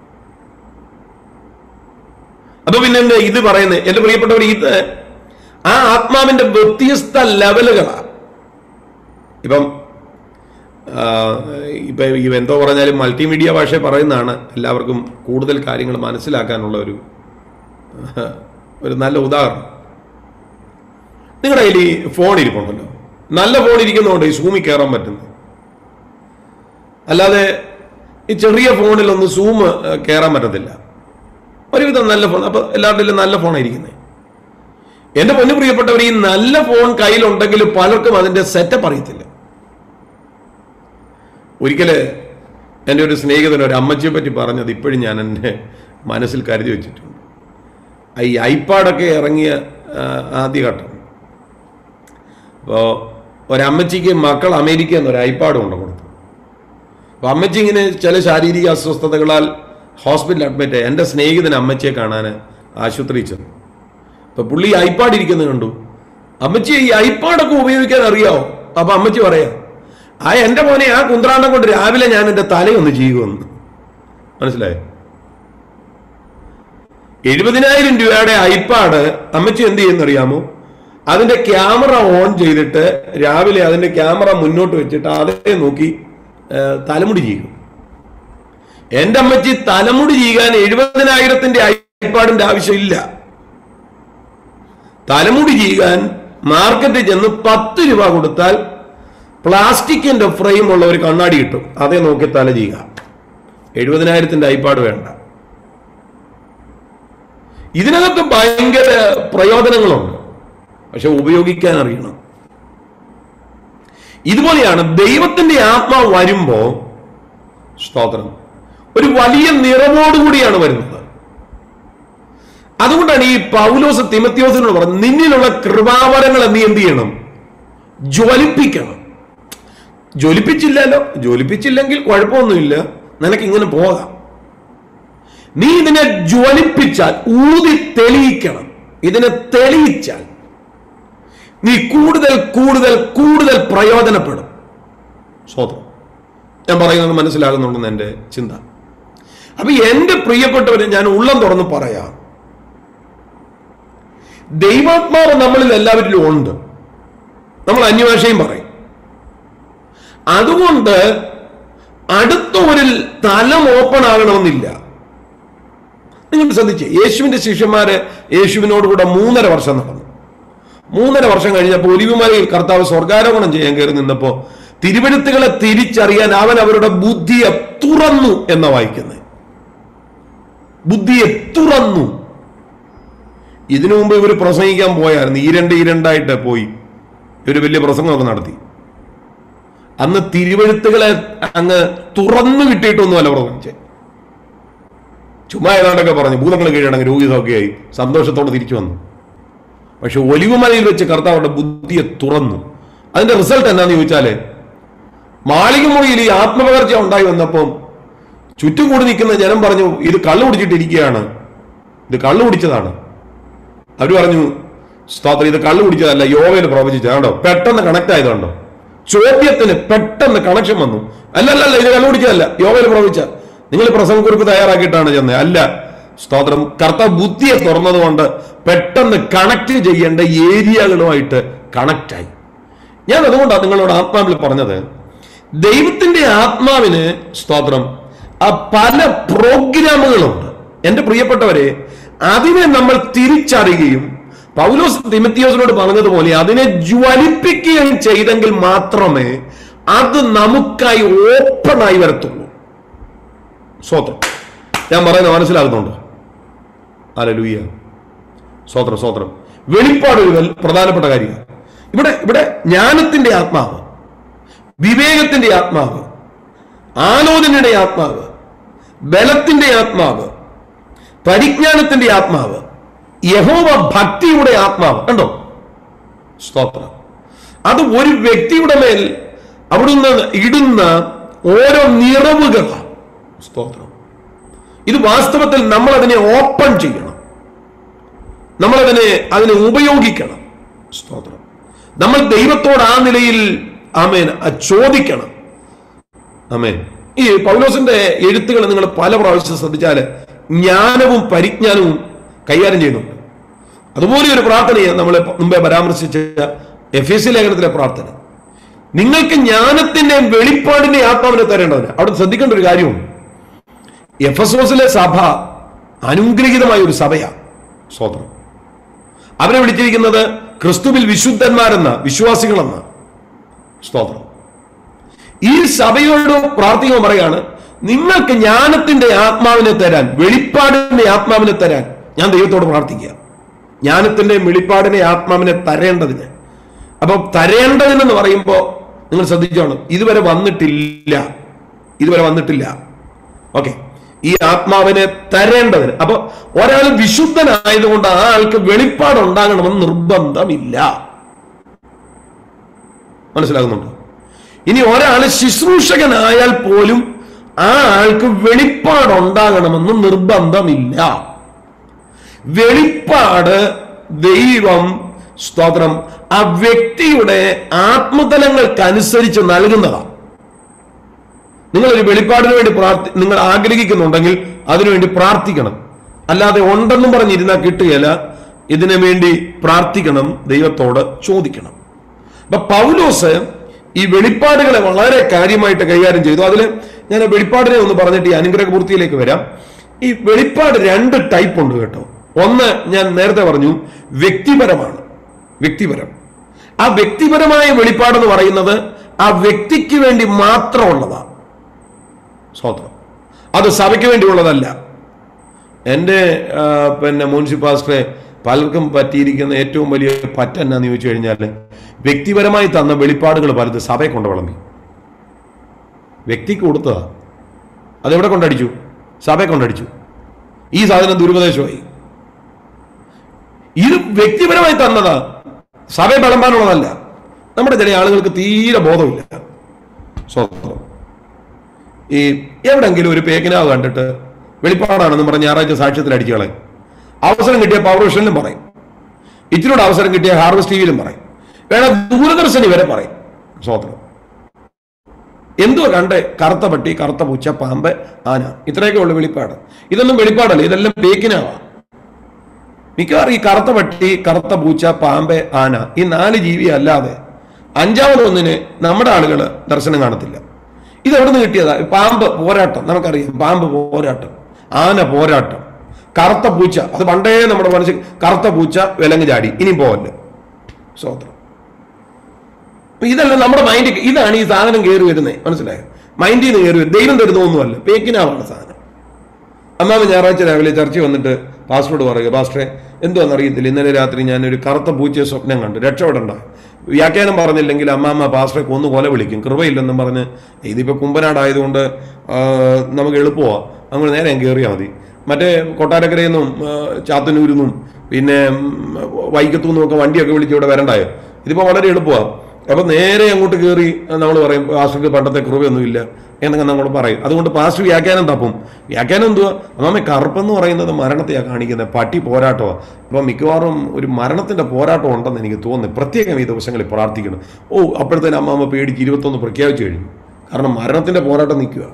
അപ്പൊ പിന്നെ എന്താ ഇത് പറയുന്നത് എന്റെ പ്രിയപ്പെട്ടവർ ഇത് ആ ആത്മാവിന്റെ വ്യത്യസ്ത ലെവലുകളാണ് ഇപ്പം ആ, ഇപ്പൊ ഈ എന്തോ പറഞ്ഞാലും മൾട്ടിമീഡിയ ഭാഷ പറയുന്നതാണ് എല്ലാവർക്കും കൂടുതൽ കാര്യങ്ങൾ മനസ്സിലാക്കാനുള്ള ഒരു ഒരു നല്ല ഉദാഹരണം നിങ്ങളുടെ കയ്യിൽ ഈ ഫോൺ ഇരിപ്പുണ്ടല്ലോ നല്ല ഫോൺ ഇരിക്കുന്നതുകൊണ്ട് ഈ സൂമിൽ കയറാൻ പറ്റുന്നു അല്ലാതെ ഈ ചെറിയ ഫോണിലൊന്നും സൂം കയറാൻ പറ്റത്തില്ല ഒരുവിധം നല്ല ഫോൺ അപ്പൊ എല്ലാവരുടെയും നല്ല ഫോണാണ് ഇരിക്കുന്നത് എന്റെ പൊന്നു പ്രിയപ്പെട്ടവർ ഈ നല്ല ഫോൺ കയ്യിലുണ്ടെങ്കിൽ പലർക്കും അതിന്റെ സെറ്റപ്പ് അറിയത്തില്ല ഒരിക്കല് എൻ്റെ ഒരു സ്നേഹിതൻ ഒരു അമ്മച്ചിയെ പറ്റി പറഞ്ഞത് ഇപ്പോഴും ഞാൻ എൻ്റെ മനസ്സിൽ കരുതി വെച്ചിട്ടുണ്ട് ഈ ഐപാഡൊക്കെ ഇറങ്ങിയ ആ, ആദ്യഘട്ടം അപ്പോൾ ഒരമ്മച്ചിക്ക് മക്കൾ അമേരിക്കയിൽ നിന്ന് ഒരു ഐപാഡ് കൊണ്ട് കൊടുത്തു അപ്പോൾ അമ്മച്ചി ഇങ്ങനെ ചില ശാരീരിക അസ്വസ്ഥതകളാൽ ഹോസ്പിറ്റലിൽ അഡ്മിറ്റ് ആയി എൻ്റെ സ്നേഹിതൻ അമ്മച്ചിയെ കാണാൻ ആശുപത്രിയിൽ ചെന്നു അപ്പോൾ പുള്ളി ഐപാഡ് ഇരിക്കുന്നത് കണ്ടു അമ്മച്ചി ഈ ഐപാഡൊക്കെ ഉപയോഗിക്കാൻ അറിയാവോ അപ്പൊ അമ്മച്ചി പറയാ ആ എൻ്റെ മോനെ ആ കുന്ത്രാണ്ടം കൊണ്ട് രാവിലെ ഞാൻ എൻ്റെ തലയൊന്ന് ചെയ്യുമെന്ന് മനസ്സിലായോ എഴുപതിനായിരം രൂപയുടെ ഐപാഡ് അമ്മച്ചി എന്ത് ചെയ്യുന്നറിയാമോ അതിന്റെ ക്യാമറ ഓൺ ചെയ്തിട്ട് രാവിലെ അതിന്റെ ക്യാമറ മുന്നോട്ട് വെച്ചിട്ട് അതേ നോക്കി ആ, തലമുടി ചെയ്യും എന്റെ അമ്മച്ചി തലമുടി ചെയ്യാൻ എഴുപതിനായിരത്തിന്റെ ഐപാഡിന്റെ ആവശ്യമില്ല തലമുടി ചെയ്യാൻ മാർക്കറ്റിൽ ചെന്ന് പത്ത് രൂപ കൊടുത്താൽ പ്ലാസ്റ്റിക്കിന്റെ ഫ്രെയിം ഉള്ള ഒരു കണ്ണാടി കിട്ടും അതേ നോക്കി തല ചെയ്യുക എഴുപതിനായിരത്തിന്റെ ഐപാഡ് വേണ്ട ഇതിനകത്ത് ഭയങ്കര പ്രയോജനങ്ങളുണ്ട് പക്ഷെ ഉപയോഗിക്കാൻ അറിയണം ഇതുപോലെയാണ് ദൈവത്തിന്റെ ആത്മാവ് വരുമ്പോ സ്തോത്രം ഒരു വലിയ നിറവോടുകൂടിയാണ് വരുന്നത് അതുകൊണ്ടാണ് ഈ പൗലോസ് തിമത്യോസിനോട് പറഞ്ഞത് നിന്നിലുള്ള കൃപാവരങ്ങളെ നീ എന്ത് ചെയ്യണം ജ്വലിപ്പിക്കണം ജ്വലിപ്പിച്ചില്ലല്ലോ ജ്വലിപ്പിച്ചില്ലെങ്കിൽ കുഴപ്പമൊന്നുമില്ല നിനക്ക് ഇങ്ങനെ പോകാം നീ ഇതിനെ ജ്വലിപ്പിച്ചാൽ ഊതി തെളിയിക്കണം ഇതിനെ തെളിയിച്ചാൽ നീ കൂടുതൽ കൂടുതൽ കൂടുതൽ പ്രയോജനപ്പെടും സ്വതം ഞാൻ പറയുന്നത് മനസ്സിലാകുന്നുണ്ടെന്ന് എൻ്റെ ചിന്ത അപ്പൊ എന്റെ പ്രിയപ്പെട്ടവരെ ഞാൻ ഉള്ളം തുറന്ന് പറയാം ദൈവാത്മാവ് നമ്മളിൽ എല്ലാവരിലും ഉണ്ട് നമ്മൾ അന്യഭാഷയും പറയും അതുകൊണ്ട് അടുത്തവരിൽ തലം ഓപ്പൺ ആകണമെന്നില്ല നിങ്ങൾ ശ്രദ്ധിച്ച് യേശുവിന്റെ ശിഷ്യന്മാര് യേശുവിനോട് കൂടെ മൂന്നര വർഷം നടന്നു മൂന്നര വർഷം കഴിഞ്ഞപ്പോൾ ഒലിവുമലയിൽ കർത്താവ് സ്വർഗാരോഹണം ചെയ്യാൻ കയറി നിന്നപ്പോ തിരുവഴുത്തുകളെ തിരിച്ചറിയാൻ അവൻ അവരുടെ ബുദ്ധിയെ തുറന്നു എന്ന വായിക്കുന്നത് ബുദ്ധിയെ തുറന്നു ഇതിനു മുമ്പ് ഇവർ പ്രസംഗിക്കാൻ പോയായിരുന്നു ഈ രണ്ട് ഈ രണ്ടായിട്ട് പോയി ഇവർ വലിയ പ്രസംഗമൊക്കെ നടത്തി അന്ന് തിരുവഴുത്തുകളെ അങ്ങ് തുറന്നു കിട്ടിയിട്ടൊന്നുമല്ല പ്രസംഗിച്ചേ ചുമ്മാ ഏതാണ്ടൊക്കെ പറഞ്ഞു ഭൂതങ്ങൾ കീഴടങ്ങി രോഗി സൗഖ്യമായി സന്തോഷത്തോടെ തിരിച്ചു വന്നു പക്ഷെ ഒലിവുമലയിൽ വെച്ച് കർത്താവുടെ ബുദ്ധിയെ തുറന്നു അതിന്റെ റിസൾട്ട് എന്താന്ന് ചോദിച്ചാല് മാളികമുറിയിൽ ഈ ആത്മപകർച്ച ഉണ്ടായി വന്നപ്പം ചുറ്റും കൂടി നിൽക്കുന്ന ജനം പറഞ്ഞു ഇത് കള്ളു കുടിച്ചിട്ടിരിക്കുകയാണ് ഇത് കള്ളു കുടിച്ചതാണ് അവർ പറഞ്ഞു സ്തോത്രം ഇത് കള്ളു കുടിച്ചതല്ല യോഗയിൽ പ്രവചിച്ചതാണ്ടോ പെട്ടെന്ന് കണക്ട് ആയതുണ്ടോ ചോദ്യത്തിന് പെട്ടെന്ന് കണക്ഷൻ വന്നു അല്ലല്ല ഇത് കള്ളു കുടിച്ചതല്ല യോഗയിൽ പ്രവചിച്ച നിങ്ങൾ പ്രസംഗക്കുറിപ്പ് തയ്യാറാക്കിയിട്ടാണ് ചെന്നത് അല്ല സ്തോത്രം കർത്താവ് ബുദ്ധിയെ തുറന്നതുകൊണ്ട് പെട്ടെന്ന് കണക്ട് ചെയ്യേണ്ട ഏരിയകളുമായിട്ട് കണക്റ്റായി ഞാൻ അതുകൊണ്ടാണ് നിങ്ങളോട് ആത്മാവിൽ പറഞ്ഞത് ദൈവത്തിന്റെ ആത്മാവിന് സ്തോത്രം ആ പല പ്രോഗ്രാമുകളുണ്ട് എന്റെ പ്രിയപ്പെട്ടവരെ അതിനെ നമ്മൾ തിരിച്ചറിയുകയും പൗലോസ് തിമത്തിയോസിനോട് പറഞ്ഞതുപോലെ അതിനെ ജ്വലിപ്പിക്കുകയും ചെയ്തെങ്കിൽ മാത്രമേ അത് നമുക്കായി ഓപ്പണായി വരത്തുള്ളൂ സ്വത്രം ഞാൻ പറയുന്നത് മനസ്സിലാകുന്നുണ്ടോ അലലൂയ സ്വത്രം സ്വത്രം വെളിപ്പാട് ഒരു വൽ- പ്രധാനപ്പെട്ട കാര്യമാണ് ഇവിടെ ഇവിടെ ജ്ഞാനത്തിന്റെ ആത്മാവ് വിവേകത്തിന്റെ ആത്മാവ് ആലോചനയുടെ ആത്മാവ് ബലത്തിന്റെ ആത്മാവ് പരിജ്ഞാനത്തിന്റെ ആത്മാവ് യഹോവ ഭക്തിയുടെ ആത്മാവ് കണ്ടോ സ്തോത്രം അത് ഒരു വ്യക്തിയുടെ മേൽ അവിടുന്ന് ഇടുന്ന ഓരോ നിറവുകളാണ് സ്തോത്രം ഇത് വാസ്തവത്തിൽ നമ്മൾ അതിനെ ഓപ്പൺ ചെയ്യണം നമ്മളതിനെ അതിനെ ഉപയോഗിക്കണം സ്തോത്രം നമ്മൾ ദൈവത്തോട് ആ നിലയിൽ ആമേൻ ആ ചോദിക്കണം ആമേൻ ഈ പൗലോസിന്റെ എഴുത്തുകൾ നിങ്ങൾ പല പ്രാവശ്യം ശ്രദ്ധിച്ചാൽ ജ്ഞാനവും പരിജ്ഞാനവും കൈകാര്യം ചെയ്യുന്നുണ്ട് അതുപോലെ ഒരു പ്രാർത്ഥനയെ നമ്മൾ മുമ്പേ പരാമർശിച്ച എഫ് എസ് സി ലേഖനത്തിലെ പ്രാർത്ഥന നിങ്ങൾക്ക് ജ്ഞാനത്തിന്റെ വെളിപ്പാടിന്റെ ആത്മാവിനെ തരേണ്ടതിന് അവിടെ ശ്രദ്ധിക്കേണ്ട ഒരു കാര്യമുണ്ട് എഫ് എസ് ഓസിലെ സഭ അനുഗ്രഹീതമായ ഒരു സഭയാണ് സ്വതന്ത്രം അവരെ വിളിച്ചിരിക്കുന്നത് ക്രിസ്തുവിൽ വിശുദ്ധന്മാരെന്ന വിശ്വാസികളെന്ന സ്തോത്രം ഈ സഭയോട് പ്രാർത്ഥിക്കുമ്പോൾ പറയാണ് നിങ്ങൾക്ക് ജ്ഞാനത്തിന്റെ ആത്മാവിനെ തരാൻ വെളിപ്പാടിന്റെ ആത്മാവിനെ തരാൻ ഞാൻ ദൈവത്തോട് പ്രാർത്ഥിക്കുക ജ്ഞാനത്തിന്റെ വെളിപ്പാടിന്റെ ആത്മാവിനെ തരേണ്ടതിന് അപ്പൊ തരേണ്ടതിനെന്ന് പറയുമ്പോൾ നിങ്ങൾ ശ്രദ്ധിച്ചോണം ഇതുവരെ വന്നിട്ടില്ല ഇതുവരെ വന്നിട്ടില്ല ഓക്കെ ഈ ആത്മാവിനെ തരേണ്ടതിന് അപ്പൊ ഒരാൾ വിശുദ്ധനായതുകൊണ്ട് ആ ആൾക്ക് വെളിപ്പാട് ഉണ്ടാകണമെന്ന് നിർബന്ധമില്ല മനസ്സിലാകുന്നുണ്ടോ ഇനി ഒരാൾ ശുശ്രൂഷകനായാൽ പോലും ആ ആൾക്ക് വെളിപ്പാട് ഉണ്ടാകണമെന്ന് നിർബന്ധമില്ല വെളിപ്പാട് ദൈവം സ്തോത്രം ആ വ്യക്തിയുടെ ആത്മതലങ്ങൾക്കനുസരിച്ച് നൽകുന്നതാണ് നിങ്ങൾ ഒരു വെളിപ്പാടിന് വേണ്ടി പ്രാർത്ഥി നിങ്ങൾ ആഗ്രഹിക്കുന്നുണ്ടെങ്കിൽ അതിനുവേണ്ടി പ്രാർത്ഥിക്കണം അല്ലാതെ ഉണ്ടെന്നും പറഞ്ഞിരുന്നാൽ കിട്ടുകയില്ല ഇതിനു വേണ്ടി പ്രാർത്ഥിക്കണം ദൈവത്തോട് ചോദിക്കണം അപ്പൊ പൗലോസ് ഈ വെളിപ്പാടുകളെ വളരെ കാര്യമായിട്ട് കൈകാര്യം ചെയ്തു അതിൽ ഞാൻ ആ വെളിപ്പാടിനെ ഒന്ന് പറഞ്ഞിട്ട് ഈ അനുഗ്രഹ പൂർത്തിയിലേക്ക് വരാം ഈ വെളിപ്പാട് രണ്ട് ടൈപ്പ് ഉണ്ട് കേട്ടോ ഒന്ന് ഞാൻ നേരത്തെ പറഞ്ഞു വ്യക്തിപരമാണ് വ്യക്തിപരം ആ വ്യക്തിപരമായ വെളിപ്പാടെന്ന് പറയുന്നത് ആ വ്യക്തിക്ക് വേണ്ടി മാത്രമുള്ളതാണ് സ്വതന്ത്രം അത് സഭയ്ക്ക് വേണ്ടിയുള്ളതല്ല എൻ്റെ ആ, പിന്നെ മുനിസിപ്പാലിറ്റിയെ പലർക്കും പറ്റിയിരിക്കുന്ന ഏറ്റവും വലിയ പറ്റ എന്നാന്ന് ചോദിച്ചു കഴിഞ്ഞാൽ വ്യക്തിപരമായി തന്ന വെളിപ്പാടുകൾ പലത് സഭയെ കൊണ്ട് വിളമ്പി വ്യക്തിക്ക് കൊടുത്തതാ അതെവിടെ കൊണ്ടടിച്ചു സഭയെ കൊണ്ടടിച്ചു ഈ സാധനം ദുരുപദേശമായി ഇത് വ്യക്തിപരമായി തന്നതാ സഭയെ വിളമ്പാനുള്ളതല്ല നമ്മുടെ ചില ആളുകൾക്ക് തീരെ ബോധമില്ല സ്വതന്ത്രം ഈ എവിടെങ്കിലും ഒരു പേക്കിനാവ് കണ്ടിട്ട് വെളിപ്പാടാണെന്ന് പറഞ്ഞ് ഞായറാഴ്ച സാക്ഷ്യത്തിൽ അടിച്ചു കളയും അവസരം കിട്ടിയ പവർ വിഷനിലും പറയും ഇച്ചിരൂടെ അവസരം കിട്ടിയ ഹാർവസ്റ്റ് ടിവിയിലും പറയും വേണം ദൂരദർശനി വരെ പറയും സ്വതന്ത്രം എന്തുവാ കണ്ടേ കറുത്ത പട്ടി കറുത്ത പൂച്ച പാമ്പ് ആന ഇത്രയൊക്കെ ഉള്ളു വെളിപ്പാട് ഇതൊന്നും വെളിപ്പാടല്ല ഇതെല്ലാം പേക്കിനാവാ മിക്കവാറും ഈ കറുത്ത പട്ടി കറുത്ത പൂച്ച പാമ്പ് ആന ഈ നാല് ജീവി അല്ലാതെ അഞ്ചാമതൊന്നിന് നമ്മുടെ ആളുകൾ ദർശനം കാണത്തില്ല ഇത് എവിടെ നിന്ന് കിട്ടിയതാ പാമ്പ് പോരാട്ടം നമുക്കറിയാം പാമ്പ് പോരാട്ടം ആന പോരാട്ടം കറുത്ത പൂച്ച അത് പണ്ടേ നമ്മുടെ മനസ്സിൽ കറുത്ത പൂച്ച വിലങ്ങ് ചാടി ഇനിയും പോവല്ലേ സ്വതന്ത്രം അപ്പൊ ഇതെല്ലാം നമ്മുടെ മൈൻഡിൽ ഇതാണ് ഈ സാധനം കയറി വരുന്നത് മനസ്സിലായോ മൈൻഡിൽ നിന്ന് കയറി വരും ദൈവം തരുന്നൊന്നുമല്ല പേക്കിനാവാണ് സാധനം അമ്മാമ ഞായറാഴ്ച രാവിലെ ചർച്ച വന്നിട്ട് പാസ്റ്ററോട് പറയുക പാസ്റ്ററെ എന്തുവാന്ന് അറിയത്തില്ല ഇന്നലെ രാത്രി ഞാനൊരു കറുത്ത പൂച്ചയെ സ്വപ്നം കണ്ടു രക്ഷപ്പെടണ്ട വ്യാഖ്യാനം പറഞ്ഞില്ലെങ്കിൽ അമ്മാമ്മ പാസ്റ്ററെ കൊന്നു കൊല വിളിക്കും കൃപയില്ലെന്നും പറഞ്ഞ് ഇതിപ്പോൾ കുമ്പനാടായതുകൊണ്ട് ആ, നമുക്ക് എളുപ്പമാണ് അങ്ങോട്ട് നേരെ അങ്ങ് കയറിയാൽ മതി മറ്റേ കൊട്ടാരക്കരയിൽ നിന്നും ആ, ചാത്തന്നൂരിൽ നിന്നും പിന്നെ ഉം, വൈക്കത്തു നിന്നും ഒക്കെ വണ്ടിയൊക്കെ വിളിച്ച് ഇവിടെ വരണ്ടായോ ഇതിപ്പോൾ വളരെ എളുപ്പമാണ് അപ്പൊ നേരെ അങ്ങോട്ട് കയറി നമ്മൾ പറയും പാസ്റ്റർക്ക് പണ്ടത്തെ കൃപയൊന്നുമില്ല എന്നൊക്കെ നമ്മൾ പറയും അതുകൊണ്ട് പാസ്റ്റർ വ്യാഖ്യാനം തപ്പും വ്യാഖ്യാനം എന്തുവാ അമ്മാമ കറുപ്പെന്ന് പറയുന്നത് മരണത്തെയാണ് കാണിക്കുന്നത് പട്ടി പോരാട്ടമാണ് അപ്പൊ മിക്കവാറും ഒരു മരണത്തിന്റെ പോരാട്ടം ഉണ്ടെന്ന് എനിക്ക് തോന്നുന്നു പ്രത്യേകം ഈ ദിവസങ്ങളിൽ പ്രാർത്ഥിക്കണം ഓ അപ്പോഴത്തേനും അമ്മാമ്മ പേടിച്ച് ഇരുപത്തൊന്ന് പ്രഖ്യാപിച്ചു കഴിഞ്ഞു കാരണം മരണത്തിന്റെ പോരാട്ടം നിൽക്കുക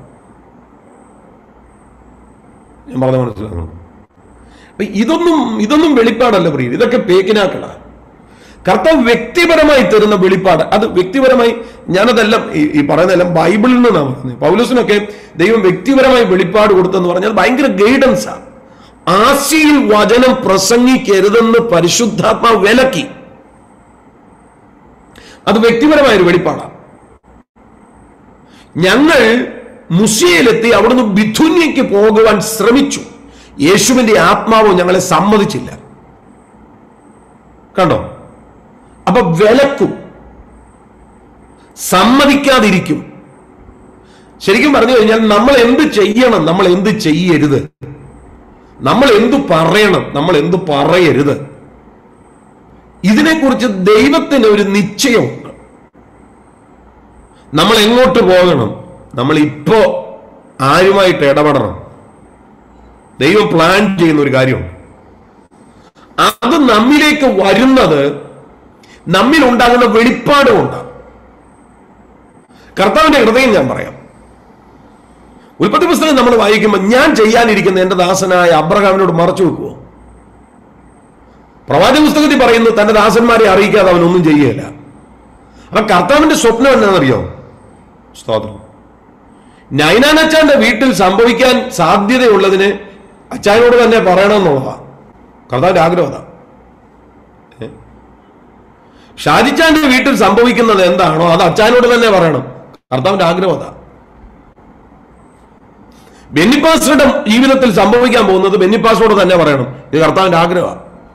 ഞാൻ പറഞ്ഞ മനസ്സിലാകുന്നു അപ്പൊ ഇതൊന്നും ഇതൊന്നും വെളിപ്പാടല്ല പ്രിയ ഇതൊക്കെ പേക്കിനാക്കളാ കർത്താവ് വ്യക്തിപരമായി തരുന്ന വെളിപ്പാട് അത് വ്യക്തിപരമായി ഞാനതെല്ലാം ഈ ഈ പറയുന്നതെല്ലാം ബൈബിളിൽ നിന്നാണ് പറയുന്നത് പൗലോസിനൊക്കെ ദൈവം വ്യക്തിപരമായി വെളിപ്പാട് കൊടുത്തെന്ന് പറഞ്ഞാൽ ഭയങ്കര ഗൈഡൻസാ ആശയിൽ വചനം പ്രസംഗിക്കരുതെന്ന് പരിശുദ്ധാത്മാവ് വിലക്കി അത് വ്യക്തിപരമായ ഒരു വെളിപ്പാടാണ് ഞങ്ങൾ മുസിയയിലെത്തി അവിടുന്ന് ബിഥുന്യയ്ക്ക് പോകുവാൻ ശ്രമിച്ചു യേശുവിന്റെ ആത്മാവ് ഞങ്ങളെ സമ്മതിച്ചില്ല കണ്ടോ അപ്പൊ വിലക്കും സമ്മതിക്കാതിരിക്കും ശരിക്കും പറഞ്ഞു കഴിഞ്ഞാൽ നമ്മൾ എന്ത് ചെയ്യണം നമ്മൾ എന്ത് ചെയ്യരുത് നമ്മൾ എന്തു പറയണം നമ്മൾ എന്തു പറയരുത് ഇതിനെക്കുറിച്ച് ദൈവത്തിന് ഒരു നിശ്ചയമുണ്ട് നമ്മൾ എങ്ങോട്ട് പോകണം നമ്മൾ ഇപ്പോ ആരുമായിട്ട് ഇടപെടണം ദൈവം പ്ലാൻ ചെയ്യുന്ന ഒരു കാര്യമുണ്ട് അത് നമ്മിലേക്ക് വരുന്നത് നമ്മിൽ ഉണ്ടാകുന്ന വെളിപ്പാടും ഉണ്ടാകും കർത്താവിന്റെ ഹൃദയം ഞാൻ പറയാം ഉൽപ്പത്തി പുസ്തകം നമ്മൾ വായിക്കുമ്പോൾ ഞാൻ ചെയ്യാനിരിക്കുന്ന എന്റെ ദാസനായ അബ്രഹാമിനോട് മറച്ചു വെക്കുവോ പ്രവാചക പുസ്തകത്തിൽ പറയുന്നു തന്റെ ദാസന്മാരെ അറിയിക്കാതെ അവൻ ഒന്നും ചെയ്യുകയില്ല അപ്പൊ കർത്താവിന്റെ സ്വപ്നം എന്നാണെന്നറിയോ സ്തോത്രം നൈനാൻ അച്ചാന്റെ വീട്ടിൽ സംഭവിക്കാൻ സാധ്യതയുള്ളതിന് അച്ചായനോട് തന്നെ പറയണമെന്നുള്ളതാ കർത്താവിന്റെ ആഗ്രഹം അതാ ഏ? ഷാജിച്ചാന്റെ വീട്ടിൽ സംഭവിക്കുന്നത് എന്താണോ അത് അച്ചാനോട് തന്നെ പറയണം കർത്താവിന്റെ ആഗ്രഹം അതാ ബെന്നിപ്പാസ്റ്ററുടെ ജീവിതത്തിൽ സംഭവിക്കാൻ പോകുന്നത് ബെന്നിപ്പാസ്റ്ററോട് തന്നെ പറയണം ഇത് കർത്താവിന്റെ ആഗ്രഹമാണ്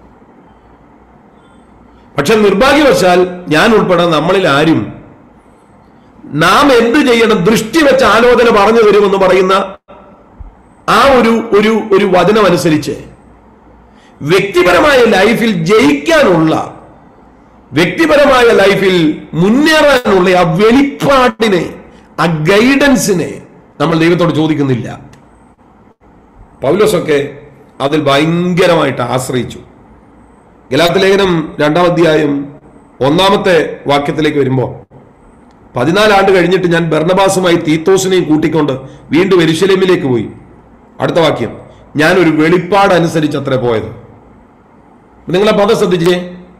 പക്ഷെ നിർഭാഗ്യവശാൽ ഞാൻ ഉൾപ്പെടെ നമ്മളിൽ ആരും നാം എന്ത് ചെയ്യണം ദൃഷ്ടി വെച്ച് ആലോചന പറഞ്ഞു തരുമെന്ന് പറയുന്ന ആ ഒരു ഒരു ഒരു വചനം അനുസരിച്ച് വ്യക്തിപരമായ ലൈഫിൽ ജയിക്കാനുള്ള വ്യക്തിപരമായ ലൈഫിൽ മുന്നേറാനുള്ള ആ വെളിപ്പാടിനെ ആ ഗൈഡൻസിനെ നമ്മൾ ദൈവത്തോട് ചോദിക്കുന്നില്ല പൗലോസൊക്കെ അതിൽ ഭയങ്കരമായിട്ട് ആശ്രയിച്ചു ഗലാത്ത് ലേഖനം രണ്ടാം അധ്യായം ഒന്നാമത്തെ വാക്യത്തിലേക്ക് വരുമ്പോൾ പതിനാല് ആണ്ട് കഴിഞ്ഞിട്ട് ഞാൻ ബർണബാസുമായി തീത്തോസിനെയും കൂട്ടിക്കൊണ്ട് വീണ്ടും എരുശലേമിലേക്ക് പോയി അടുത്ത വാക്യം ഞാൻ ഒരു വെളിപ്പാട് അനുസരിച്ച് അത്ര പോയത് നിങ്ങളെ പദം ശ്രദ്ധിച്ചേ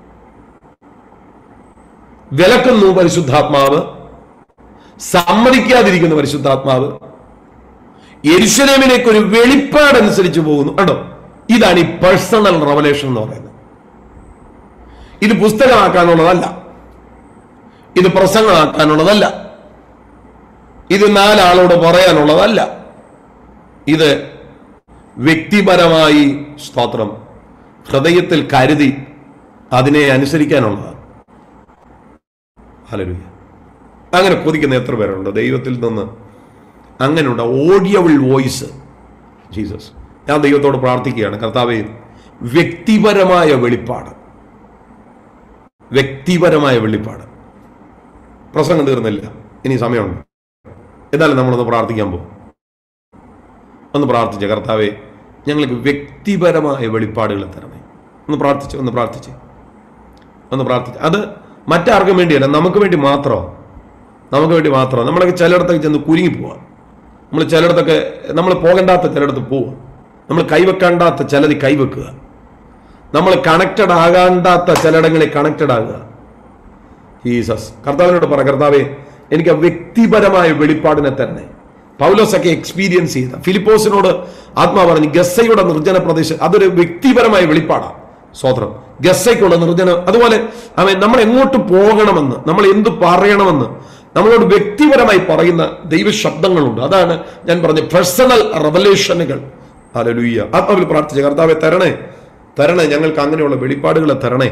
വിലക്കുന്നു പരിശുദ്ധാത്മാവ് സമ്മതിക്കാതിരിക്കുന്ന പരിശുദ്ധാത്മാവ് എരുശലേമിലേക്ക് ഒരു വെളിപ്പാട് അനുസരിച്ച് പോകുന്നു കണ്ടോ ഇതാണ് ഈ പേഴ്സണൽ റവലേഷൻ എന്ന് പറയുന്നത് ഇത് പുസ്തകമാക്കാനുള്ളതല്ല ഇത് പ്രസംഗമാക്കാനുള്ളതല്ല ഇത് നാലാളോട് പറയാനുള്ളതല്ല ഇത് വ്യക്തിപരമായി സ്തോത്രം ഹൃദയത്തിൽ കരുതി അതിനെ അനുസരിക്കാനുള്ളതാണ് ഹല്ലേലൂയ അങ്ങനെ കൊതിക്കുന്ന എത്ര പേരുണ്ട് ദൈവത്തിൽ നിന്ന് അങ്ങനെയുണ്ട് ഓഡിയബിൾ വോയിസ് ജീസസ് ഞാൻ ദൈവത്തോട് പ്രാർത്ഥിക്കുകയാണ് കർത്താവെ വ്യക്തിപരമായ വെളിപ്പാട് വ്യക്തിപരമായ വെളിപ്പാട് പ്രസംഗം തീർന്നില്ല ഇനി സമയമുണ്ട് എന്നാലും നമ്മളൊന്ന് പ്രാർത്ഥിക്കാൻ പോകും ഒന്ന് പ്രാർത്ഥിച്ച കർത്താവെ ഞങ്ങൾക്ക് വ്യക്തിപരമായ വെളിപ്പാടുകൾ തരണേ ഒന്ന് പ്രാർത്ഥിച്ച് ഒന്ന് പ്രാർത്ഥിച്ച് ഒന്ന് പ്രാർത്ഥിച്ച് അത് മറ്റാർക്കും വേണ്ടിയല്ല നമുക്ക് വേണ്ടി മാത്രം നമുക്ക് വേണ്ടി മാത്രം നമ്മളൊക്കെ ചിലയിടത്തൊക്കെ ചെന്ന് കുരുങ്ങി പോവാം നമ്മൾ ചിലയിടത്തൊക്കെ നമ്മൾ പോകണ്ടാത്ത ചിലയിടത്ത് പോവുക നമ്മൾ കൈവെക്കേണ്ടാത്ത ചിലത് കൈവെക്കുക നമ്മൾ കണക്റ്റഡ് ആകാണ്ടാത്ത ചിലയിടങ്ങളിൽ കണക്റ്റഡ് ആകുക ജീസസ് കർത്താവിനോട് പറ കർത്താവേ എനിക്ക് ആ വ്യക്തിപരമായ വെളിപ്പാടിനെ തന്നെ പൗലോസൊക്കെ എക്സ്പീരിയൻസ് ചെയ്ത ഫിലിപ്പോസിനോട് ആത്മാ പറഞ്ഞു ഗസ്സയുടെ നിർജ്ജന പ്രദേശം അതൊരു വ്യക്തിപരമായ വെളിപ്പാടാണ് സ്വോത്രം ഗസ്സയ്ക്കുള്ള നിർജ്ജന അതുപോലെ അവൻ നമ്മൾ എങ്ങോട്ട് പോകണമെന്ന് നമ്മൾ എന്ത് പറയണമെന്ന് നമ്മളോട് വ്യക്തിപരമായി പറയുന്ന ദൈവശബ്ദങ്ങളുണ്ട് അതാണ് ഞാൻ പറഞ്ഞ പേഴ്സണൽ റവലേഷനുകൾ അലലുയ്യ ആത്മാവിൽ പ്രാർത്ഥിച്ച കർത്താവെ തരണേ തരണേ ഞങ്ങൾക്ക് അങ്ങനെയുള്ള വെളിപ്പാടുകളെ തരണേ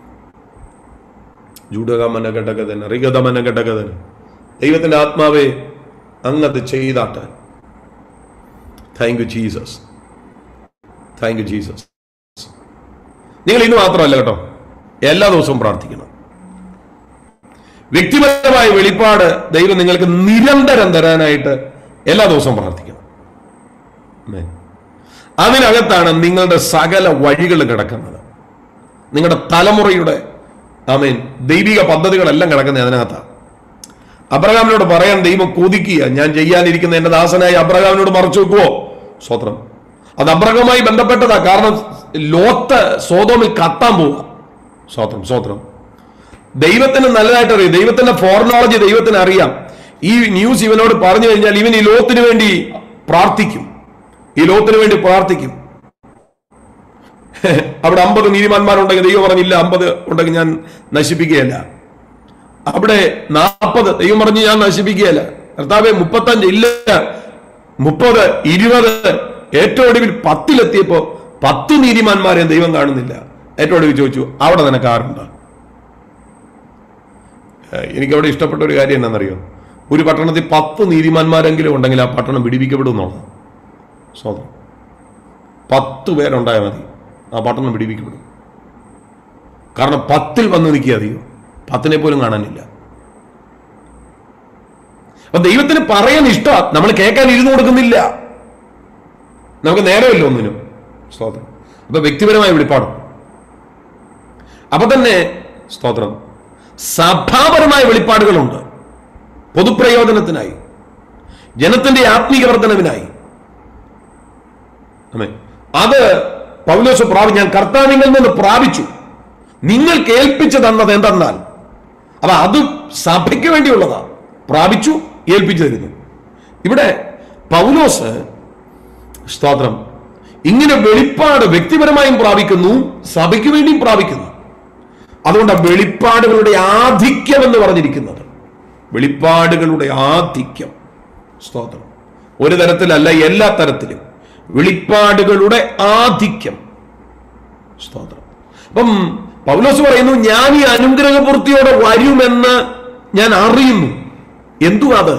ജൂഡകമന ഘടകതന് റിഗതമന ഘടകതന് ദൈവത്തിന്റെ ആത്മാവെ അങ്ങത് ചെയ്താട്ടെ thank you Jesus thank you Jesus നിങ്ങൾ ഇന്ന് മാത്രമല്ല കേട്ടോ എല്ലാ ദിവസവും പ്രാർത്ഥിക്കണം വ്യക്തിപരമായ വെളിപ്പാട് ദൈവം നിങ്ങൾക്ക് നിരന്തരം തരാനായിട്ട് എല്ലാ ദിവസവും പ്രാർത്ഥിക്കണം ആമേൻ. അതിനകത്താണ് നിങ്ങളുടെ സകല വഴികൾ കിടക്കുന്നത് നിങ്ങളുടെ തലമുറയുടെ ആമേൻ ദൈവിക പദ്ധതികളെല്ലാം കിടക്കുന്നത് അതിനകത്താണ് അബ്രഹാമിനോട് പറയാൻ ദൈവം കൊതിക്കുക ഞാൻ ചെയ്യാനിരിക്കുന്ന എന്റെ ദാസനായ അബ്രഹാമിനോട് മറച്ചു വെക്കുവോ സ്വത്രം അത് അബ്രഹവുമായി ബന്ധപ്പെട്ടതാ കാരണം ലോത്ത് സോതോമിൽ കത്താൻ പോവുക സ്വത്രം സ്വത്രം ദൈവത്തിന് നല്ലതായിട്ട് അറിയാം ദൈവത്തിന്റെ ഫോർണോളജി ദൈവത്തിന് അറിയാം ഈ ന്യൂസ് ഇവനോട് പറഞ്ഞു കഴിഞ്ഞാൽ ഇവൻ ഈ ലോത്തിന് വേണ്ടി പ്രാർത്ഥിക്കും ഈ ലോത്തിന് വേണ്ടി പ്രാർത്ഥിക്കും അവിടെ അമ്പത് നീതിമാന്മാരുണ്ടെങ്കിൽ ദൈവം പറഞ്ഞില്ല അമ്പത് ഉണ്ടെങ്കിൽ ഞാൻ നശിപ്പിക്കുകയല്ല അവിടെ നാൽപ്പത് ദൈവം പറഞ്ഞ് ഞാൻ നശിപ്പിക്കുകയല്ല കർത്താവെ മുപ്പത്തഞ്ച് ഇല്ല മുപ്പത് ഇരുപത് ഏറ്റവും ഒടുവിൽ പത്തിലെത്തിയപ്പോ പത്ത് നീതിമാന്മാരെ ദൈവം കാണുന്നില്ല ഏറ്റവും ഒടുവിൽ ചോദിച്ചു അവിടെ നിനക്ക് ആരുണ്ട് ഏഹ് എനിക്കവിടെ ഇഷ്ടപ്പെട്ട ഒരു കാര്യം എന്താണെന്നറിയോ ഒരു പട്ടണത്തിൽ പത്ത് നീതിമാന്മാരെങ്കിലും ഉണ്ടെങ്കിൽ ആ പട്ടണം പിടിപ്പിക്കപ്പെടും എന്നുള്ളത് സ്വന്തം പത്ത് പേരുണ്ടായാൽ മതി ആ പട്ടണം പിടിപ്പിക്കപ്പെടും കാരണം പത്തിൽ വന്ന് നിൽക്കുക അധികം പത്തിനെ പോലും കാണാനില്ല അപ്പൊ ദൈവത്തിന് പറയാൻ ഇഷ്ടം നമ്മൾ കേൾക്കാൻ ഇരുന്നു കൊടുക്കുന്നില്ല നമുക്ക് നേരമില്ല ഒന്നിനും സ്തോത്രം അപ്പൊ വ്യക്തിപരമായ വെളിപ്പാടും അപ്പൊ തന്നെ സ്തോത്രം സഭാപരമായ വെളിപ്പാടുകളുണ്ട് പൊതുപ്രയോജനത്തിനായി ജനത്തിന്റെ ആത്മീക വർധനവിനായി ആമേൻ. അത് പൗലോസ് പ്രാപി ഞാൻ കർത്താവിങ്കിൽ നിന്ന് പ്രാപിച്ചു നിങ്ങൾ കേൾപ്പിച്ചു തന്നത് എന്തെന്നാൽ അപ്പൊ അത് സഭയ്ക്ക് വേണ്ടിയുള്ളതാ പ്രാപിച്ചു ഏൽപ്പിച്ചു തരുന്നു ഇവിടെ പൗലോസ് സ്തോത്രം ഇങ്ങനെ വെളിപ്പാട് വ്യക്തിപരമായും പ്രാപിക്കുന്നു സഭയ്ക്ക് വേണ്ടിയും പ്രാപിക്കുന്നു അതുകൊണ്ട് വെളിപ്പാടുകളുടെ ആധിക്യം എന്ന് പറഞ്ഞിരിക്കുന്നത് വെളിപ്പാടുകളുടെ ആധിക്യം സ്തോത്രം ഒരു തരത്തിലല്ല എല്ലാ തരത്തിലും വെളിപ്പാടുകളുടെ ആധിക്യം സ്തോത്രം അപ്പം പൗലോസ് പറയുന്നു ഞാൻ ഈ അനുഗ്രഹപൂർത്തിയോടെ വരുമെന്ന് ഞാൻ അറിയുന്നു എന്തു അത്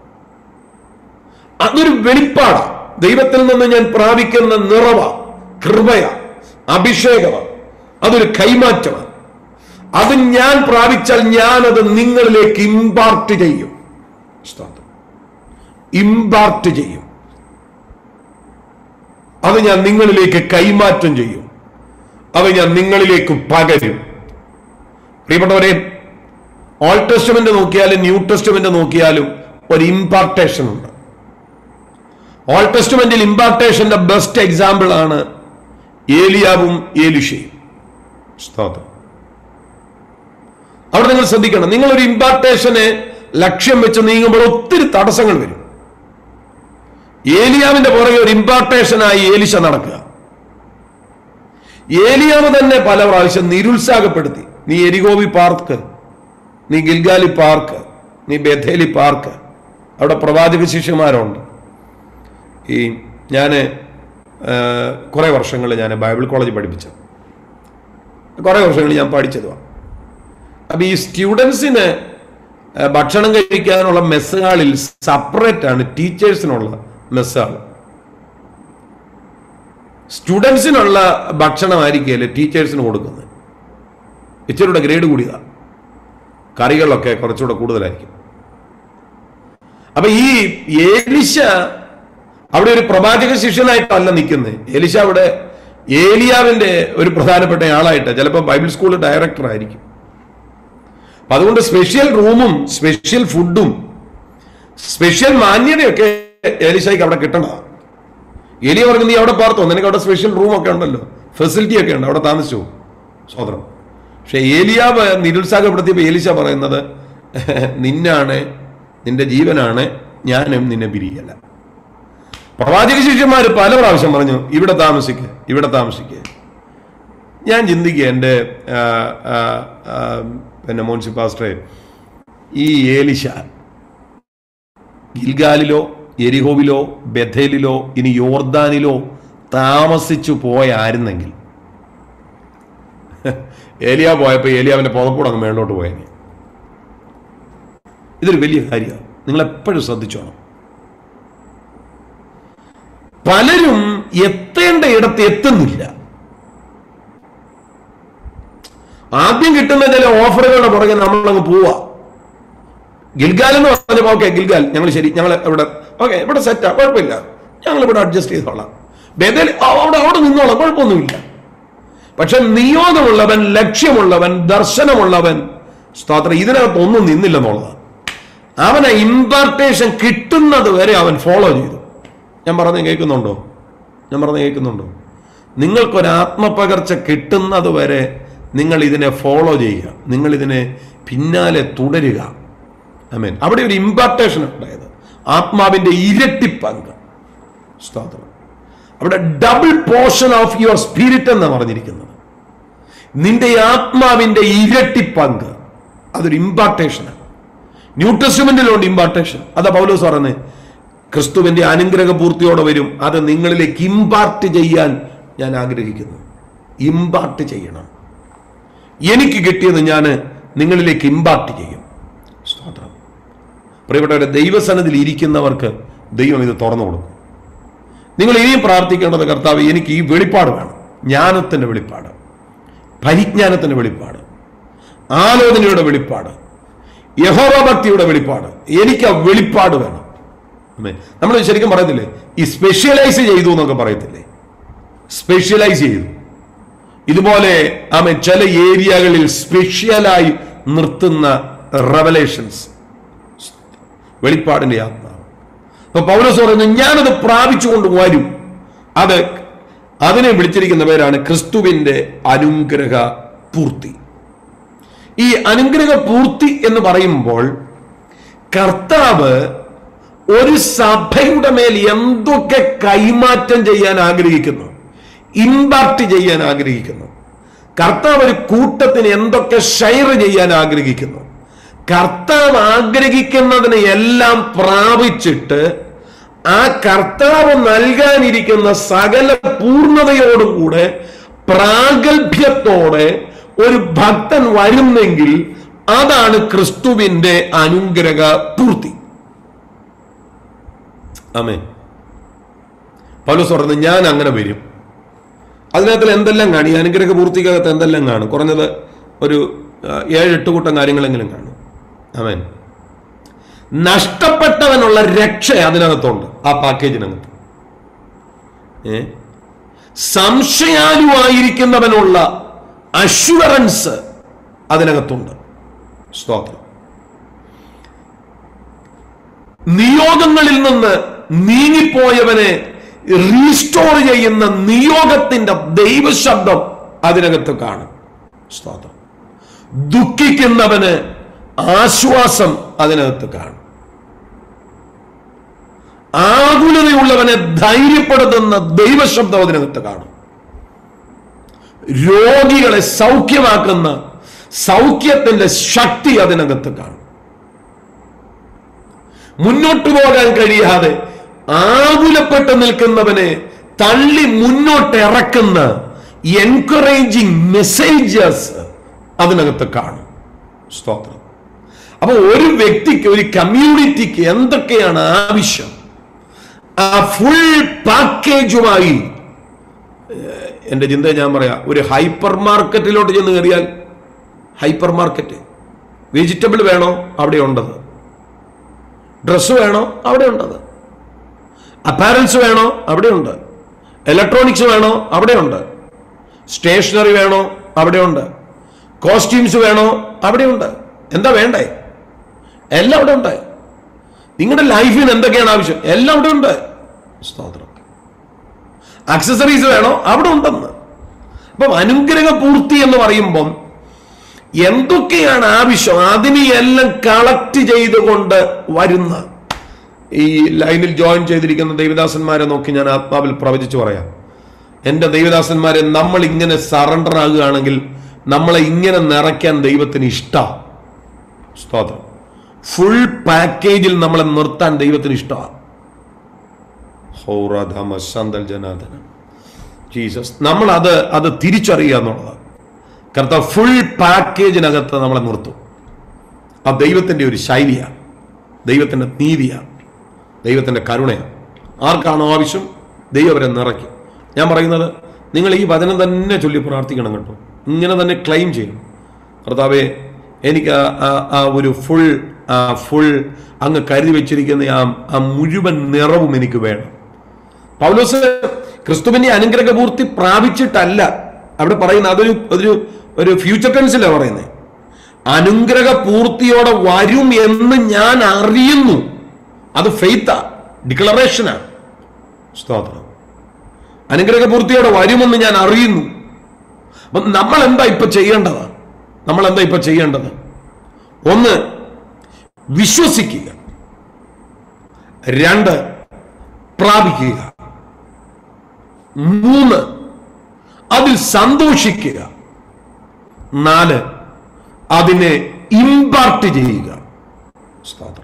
അതൊരു വെളിപ്പാടാ ദൈവത്തിൽ നിന്ന് ഞാൻ പ്രാപിക്കുന്ന നിറവ കൃപയ അഭിഷേകമ അതൊരു കൈമാറ്റമാണ് അത് ഞാൻ പ്രാപിച്ചാൽ ഞാൻ അത് നിങ്ങളിലേക്ക് ഇമ്പാർട്ട് ചെയ്യും സ്തോത്രം. ഇമ്പാർട്ട് ചെയ്യും അത് ഞാൻ നിങ്ങളിലേക്ക് കൈമാറ്റം ചെയ്യും അത് ഞാൻ നിങ്ങളിലേക്ക് പകരും പ്രിയപ്പെട്ടവരെ ഓൾഡ് ടെസ്റ്റ്മെന്റ് നോക്കിയാലും ന്യൂ ടെസ്റ്റ്മെന്റ് നോക്കിയാലും ഒരു ഇമ്പാർട്ടേഷൻ ഉണ്ട് ഓൾഡ് ടെസ്റ്റ്മെന്റിൽ ഇമ്പാർട്ടേഷന്റെ ബെസ്റ്റ് എക്സാമ്പിൾ ആണ് ഏലിയാവും ഏലിഷയും സ്തോത്രം അവിടെ നിങ്ങൾ ശ്രദ്ധിക്കണം നിങ്ങൾ ഒരു ഇമ്പാർട്ടേഷനെ ലക്ഷ്യം വെച്ച് നീങ്ങുമ്പോൾ ഒത്തിരി തടസ്സങ്ങൾ വരും ഏലിയാവിന്റെ പുറകെ ഒരു ഇമ്പാർട്ടേഷനായി ഏലിശ നടക്കുക ഏലിയാവ് തന്നെ പല പ്രാവശ്യം നിരുത്സാഹപ്പെടുത്തി നീ എരിഗോവി പാർക്ക് നീ ഗിൽഗാലി പാർക്ക് നീ ബഥേലി പാർക്ക് അവിടെ പ്രവാചക ശിഷ്യന്മാരുണ്ട് ഈ ഞാൻ കുറേ വർഷങ്ങൾ ഞാൻ ബൈബിൾ കോളേജ് പഠിപ്പിച്ചത് കുറേ വർഷങ്ങൾ ഞാൻ പഠിച്ചതുമാണ് അപ്പം ഈ സ്റ്റുഡൻസിന് ഭക്ഷണം കഴിക്കാനുള്ള മെസ്സ് ഹാളിൽ സെപ്പറേറ്റ് ആണ് ടീച്ചേഴ്സിനുള്ള മെസ്സ് ഹാൾ സ്റ്റുഡൻസിനുള്ള ഭക്ഷണമായിരിക്കുകയല്ലേ ടീച്ചേഴ്സിന് കൊടുക്കുന്നത് ഇച്ചിരിയുടെ ഗ്രേഡ് കൂടിയതാണ് കറികളൊക്കെ കുറച്ചുകൂടെ കൂടുതലായിരിക്കും അപ്പൊ ഈ ഏലിശ അവിടെ ഒരു പ്രവാചക ശിഷ്യനായിട്ടല്ല നിൽക്കുന്നത് ഏലിശ അവിടെ ഏലിയാവിന്റെ ഒരു പ്രധാനപ്പെട്ട ആളായിട്ട് ചിലപ്പോൾ ബൈബിൾ സ്കൂൾ ഡയറക്ടർ ആയിരിക്കും അപ്പൊ അതുകൊണ്ട് സ്പെഷ്യൽ റൂമും സ്പെഷ്യൽ ഫുഡും സ്പെഷ്യൽ മാന്യതയൊക്കെ ഏലിശായിക്ക് അവിടെ കിട്ടണതാണ് എലിയ പറഞ്ഞു നീ അവിടെ പാർത്തോ നിനക്ക് അവിടെ സ്പെഷ്യൽ റൂം ഒക്കെ ഉണ്ടല്ലോ ഫെസിലിറ്റി ഒക്കെ ഉണ്ട് അവിടെ താമസിച്ചു സോദരം പക്ഷെ ഏലിയാവ് നിരുത്സാഹപ്പെടുത്തിയപ്പോൾ ഏലിശ പറയുന്നത് നിന്നാണ് നിന്റെ ജീവനാണ് ഞാനും നിന്നെ പിരിയല്ല പ്രവാചക ശിഷ്യന്മാർ പല പ്രാവശ്യം പറഞ്ഞു ഇവിടെ താമസിക്ക് ഇവിടെ താമസിക്ക് ഞാൻ ചിന്തിക്കുക എൻ്റെ ആ, ആ, ആ, പിന്നെ മോൻസി പാസ്റ്ററെ ഈ ഏലിശ ഗിൽഗാലിലോ എരിഹോവിലോ ബഥേലിലോ ഇനി യോർദാനിലോ താമസിച്ചു പോയായിരുന്നെങ്കിൽ ഏലിയ പോയപ്പോൾ ഏലിയാവിന്റെ പുതക്കൂടെ അങ്ങ് മേളിലോട്ട് പോയേനെ ഇതൊരു വലിയ കാര്യമാണ് നിങ്ങൾ എപ്പോഴും ശ്രദ്ധിച്ചോണം പലരും എത്തേണ്ട ഇടത്ത് എത്തുന്നില്ല ആദ്യം കിട്ടുന്ന ചില ഓഫറുകളുടെ പുറകെ നമ്മളങ്ങ് പോവാ ഗിൽഗാൽ എന്ന് പറഞ്ഞപ്പോൾ ഓക്കെ ഗിൽഗാൽ ഞങ്ങൾ ശരി ഞങ്ങൾ ഇവിടെ ഓക്കെ ഇവിടെ സെറ്റാ കുഴപ്പമില്ല ഞങ്ങൾ ഇവിടെ അഡ്ജസ്റ്റ് ചെയ്തോളാം ബദൽ അവിടെ അവിടെ നിന്നോളാം കുഴപ്പമൊന്നുമില്ല പക്ഷെ നിയോഗമുള്ളവൻ ലക്ഷ്യമുള്ളവൻ ദർശനമുള്ളവൻ സ്തോത്രം ഇതിനകത്ത് ഒന്നും നിന്നില്ലെന്നുള്ളതാണ് അവനെ ഇമ്പാർട്ടേഷൻ കിട്ടുന്നത് വരെ അവൻ ഫോളോ ചെയ്തു ഞാൻ പറഞ്ഞ കേൾക്കുന്നുണ്ടോ ഞാൻ പറഞ്ഞ കേൾക്കുന്നുണ്ടോ നിങ്ങൾക്കൊരു ആത്മപകർച്ച കിട്ടുന്നത് വരെ നിങ്ങൾ ഇതിനെ ഫോളോ ചെയ്യുക നിങ്ങൾ ഇതിനെ പിന്നാലെ തുടരുക അമേൻ അവിടെ ഒരു ഇമ്പാർട്ടേഷൻ ഉണ്ടായത് ആത്മാവിന്റെ ഇരട്ടി പങ്ക് സ്തോത്രം അവിടെ double portion of your spirit എന്ന് പറഞ്ഞിരിക്കുന്നത് നിന്റെ ആത്മാവിന്റെ ഇരട്ടി പങ്ക് അതൊരു ഇമ്പാർട്ടേഷനാണ് ന്യൂ ടെസ്റ്റ്മെന്റിലുണ്ട് ഇമ്പാർട്ടേഷൻ അതാ പൗലോസ് പറയുന്നത് ക്രിസ്തുവിന്റെ അനുഗ്രഹ പൂർത്തിയോടെ വരും അത് നിങ്ങളിലേക്ക് ഇമ്പാർട്ട് ചെയ്യാൻ ഞാൻ ആഗ്രഹിക്കുന്നു ഇമ്പാർട്ട് ചെയ്യണം എനിക്ക് കിട്ടിയത് ഞാൻ നിങ്ങളിലേക്ക് ഇമ്പാർട്ട് ചെയ്യും സ്തോത്രം പ്രിയപ്പെട്ടവരെ ദൈവസനത്തിൽ ഇരിക്കുന്നവർക്ക് ദൈവം ഇത് തുറന്നു കൊടുക്കും നിങ്ങൾ ഇനിയും പ്രാർത്ഥിക്കേണ്ടത് കർത്താവ് എനിക്ക് ഈ വെളിപ്പാട് വേണം ജ്ഞാനത്തിന്റെ വെളിപ്പാട് പരിജ്ഞാനത്തിന്റെ വെളിപ്പാട് ആലോചനയുടെ വെളിപ്പാട് യഹോവ ഭക്തിയുടെ വെളിപ്പാട് എനിക്ക് ആ വെളിപ്പാട് വേണം ആമേൻ. നമ്മൾ ശരിക്കും പറയത്തില്ലേ ഈ സ്പെഷ്യലൈസ് ചെയ്തു എന്നൊക്കെ പറയത്തില്ലേ സ്പെഷ്യലൈസ് ചെയ്തു ഇതുപോലെ ആമേ ചില ഏരിയകളിൽ സ്പെഷ്യലായി നിർത്തുന്ന റെവലേഷൻസ് വെളിപ്പാടിന്റെ ആത്മാവ് അപ്പൊ പൗലോസ് പറയുന്നു ഞാനത് പ്രാപിച്ചുകൊണ്ട് വരും അത് അതിനെ വിളിച്ചിരിക്കുന്ന പേരാണ് ക്രിസ്തുവിന്റെ അനുഗ്രഹ പൂർത്തി ഈ അനുഗ്രഹ പൂർത്തി എന്ന് പറയുമ്പോൾ കർത്താവ് ഒരു സഭയുടെ മേൽ എന്തൊക്കെ കൈമാറ്റം ചെയ്യാൻ ആഗ്രഹിക്കുന്നു ഇമ്പാക്ട് ചെയ്യാൻ ആഗ്രഹിക്കുന്നു കർത്താവ് ഒരു കൂട്ടത്തിന് എന്തൊക്കെ ഷെയർ ചെയ്യാൻ ആഗ്രഹിക്കുന്നു കർത്താവ് ആഗ്രഹിക്കുന്നതിനെ എല്ലാം പ്രാപിച്ചിട്ട് ആ കർത്താവ് നൽകാനിരിക്കുന്ന സകല പൂർണ്ണതയോടും കൂടെ പ്രാഗൽഭ്യത്തോടെ ഒരു ഭക്തൻ വരുന്നെങ്കിൽ അതാണ് ക്രിസ്തുവിന്റെ അനുഗ്രഹ പൂർത്തി ആമേ പൗലോസ് പറഞ്ഞു ഞാൻ അങ്ങനെ വരും അതിനകത്തിൽ എന്തെല്ലാം കാണും ഈ അനുഗ്രഹ പൂർത്തിക്കകത്ത് എന്തെല്ലാം കാണും കുറഞ്ഞത് ഒരു ആ, ഏഴ് എട്ട് കൂട്ടം കാര്യങ്ങളെങ്കിലും കാണും അവൻ നഷ്ടപ്പെട്ടവനുള്ള രക്ഷ അതിനകത്തുണ്ട് ആ പാക്കേജിനകത്ത് ഏ സംശയാലുവായിരിക്കുന്നവനുള്ള അഷ്വറൻസ് അതിനകത്തുണ്ട് സ്തോത്രം നിയോഗങ്ങളിൽ നിന്ന് നീങ്ങിപ്പോയവനെ റീസ്റ്റോർ ചെയ്യുന്ന നിയോഗത്തിന്റെ ദൈവശബ്ദം അതിനകത്ത് കാണും സ്തോത്രം ദുഃഖിക്കുന്നവന് ആശ്വാസം അതിനകത്ത് കാണും ആകുലതയുള്ളവനെ ധൈര്യപ്പെടുത്തുന്ന ദൈവശബ്ദം അതിനകത്ത് കാണും രോഗികളെ സൗഖ്യമാക്കുന്ന സൗഖ്യത്തിന്റെ ശക്തി അതിനകത്ത് കാണും മുന്നോട്ട് പോകാൻ കഴിയാതെ ആകുലപ്പെട്ട് നിൽക്കുന്നവനെ തള്ളി മുന്നോട്ട് ഇറക്കുന്ന എൻകറേജിങ് മെസ്സേജസ് അതിനകത്ത് കാണും സ്തോത്രം അപ്പൊ ഒരു വ്യക്തിക്ക് ഒരു കമ്മ്യൂണിറ്റിക്ക് എന്തൊക്കെയാണ് ആവശ്യം ആ ഫുൾ പാക്കേജുമായി ഏഹ്, എന്റെ ചിന്ത ഞാൻ പറയാം ഒരു ഹൈപ്പർ മാർക്കറ്റിലോട്ട് ചെന്ന് കയറിയാൽ ഹൈപ്പർ മാർക്കറ്റ് വെജിറ്റബിൾ വേണോ അവിടെ ഉണ്ടത് ഡ്രസ്സ് വേണോ അവിടെ ഉണ്ടത് അപ്പാരൽസ് വേണോ അവിടെ ഉണ്ട് ഇലക്ട്രോണിക്സ് വേണോ അവിടെ ഉണ്ട് സ്റ്റേഷനറി വേണോ അവിടെ ഉണ്ട് കോസ്റ്റ്യൂംസ് വേണോ അവിടെ ഉണ്ട് എന്താ വേണ്ടേ എല്ലാം അവിടെ ഉണ്ട് നിങ്ങളുടെ ലൈഫിന് എന്തൊക്കെയാണ് ആവശ്യം എല്ലാം അവിടെ ഉണ്ട് സ്തോത്രം അക്സസറീസ് വേണോ അവിടെ ഉണ്ടെന്ന് അപ്പം അനുഗ്രഹ പൂർത്തി എന്ന് പറയുമ്പം എന്തൊക്കെയാണ് ആവശ്യം അതിനെ എല്ലാം കളക്ട് ചെയ്തുകൊണ്ട് വരുന്ന ഈ ലൈനിൽ ജോയിൻ ചെയ്തിരിക്കുന്ന ദൈവദാസന്മാരെ നോക്കി ഞാൻ ആത്മാവിൽ പ്രവചിച്ചു പറയാം എൻ്റെ ദൈവദാസന്മാരെ നമ്മൾ ഇങ്ങനെ സറണ്ടർ ആകുകയാണെങ്കിൽ നമ്മളെ ഇങ്ങനെ നിറയ്ക്കാൻ ദൈവത്തിന് ഇഷ്ടമാണ് സ്തോത്രം ഫുൾ പാക്കേജിൽ നമ്മളെ നിർത്താൻ ദൈവത്തിന് ഇഷ്ടമാണ് ജനാദന ജീസസ് നമ്മൾ അത് അത് തിരിച്ചറിയുക എന്നുള്ളതാണ് കർത്താവ് ഫുൾ പാക്കേജിനകത്ത് നമ്മളെ നിർത്തും ആ ദൈവത്തിൻ്റെ ഒരു ശൈലിയാണ് ദൈവത്തിൻ്റെ നീതിയാണ് ദൈവത്തിൻ്റെ കരുണയാണ് ആർക്കാണോ ആവശ്യം ദൈവം അവരെ നിറയ്ക്കും ഞാൻ പറയുന്നത് നിങ്ങൾ ഈ വചനം തന്നെ ചൊല്ലി പ്രാർത്ഥിക്കണം കേട്ടോ ഇങ്ങനെ തന്നെ ക്ലെയിം ചെയ്യണം കർത്താവേ എനിക്ക് ആ- ആ- ആ ഒരു ഫുൾ ആ ഫുൾ അങ്ങ് കരുതി വെച്ചിരിക്കുന്ന ആ ആ മുഴുവൻ നിറവും എനിക്ക് വേണം പൗലോസ് ക്രിസ്തുവിന്റെ അനുഗ്രഹ പൂർത്തി പ്രാപിച്ചിട്ടല്ല അവിടെ പറയുന്ന അതൊരു ഒരു ഒരു ഫ്യൂച്ചർ ടെൻസിലാണ് പറയുന്നത് അനുഗ്രഹ പൂർത്തിയോടെ വരും എന്ന് ഞാൻ അറിയുന്നു അത് ഫെയ്ത്താ ഡിക്ലറേഷനാ സ്തോത്രം അനുഗ്രഹ പൂർത്തിയോടെ വരുമെന്ന് ഞാൻ അറിയുന്നു അപ്പം നമ്മൾ എന്താ ഇപ്പൊ ചെയ്യേണ്ടത് നമ്മൾ എന്താ ഇപ്പൊ ചെയ്യേണ്ടത് ഒന്ന് വിശ്വസിക്കുക രണ്ട് പ്രാപിക്കുക മൂന്ന് അതിൽ സന്തോഷിക്കുക നാല് അതിനെ ഇമ്പാർട്ട് ചെയ്യുക സ്തോത്രം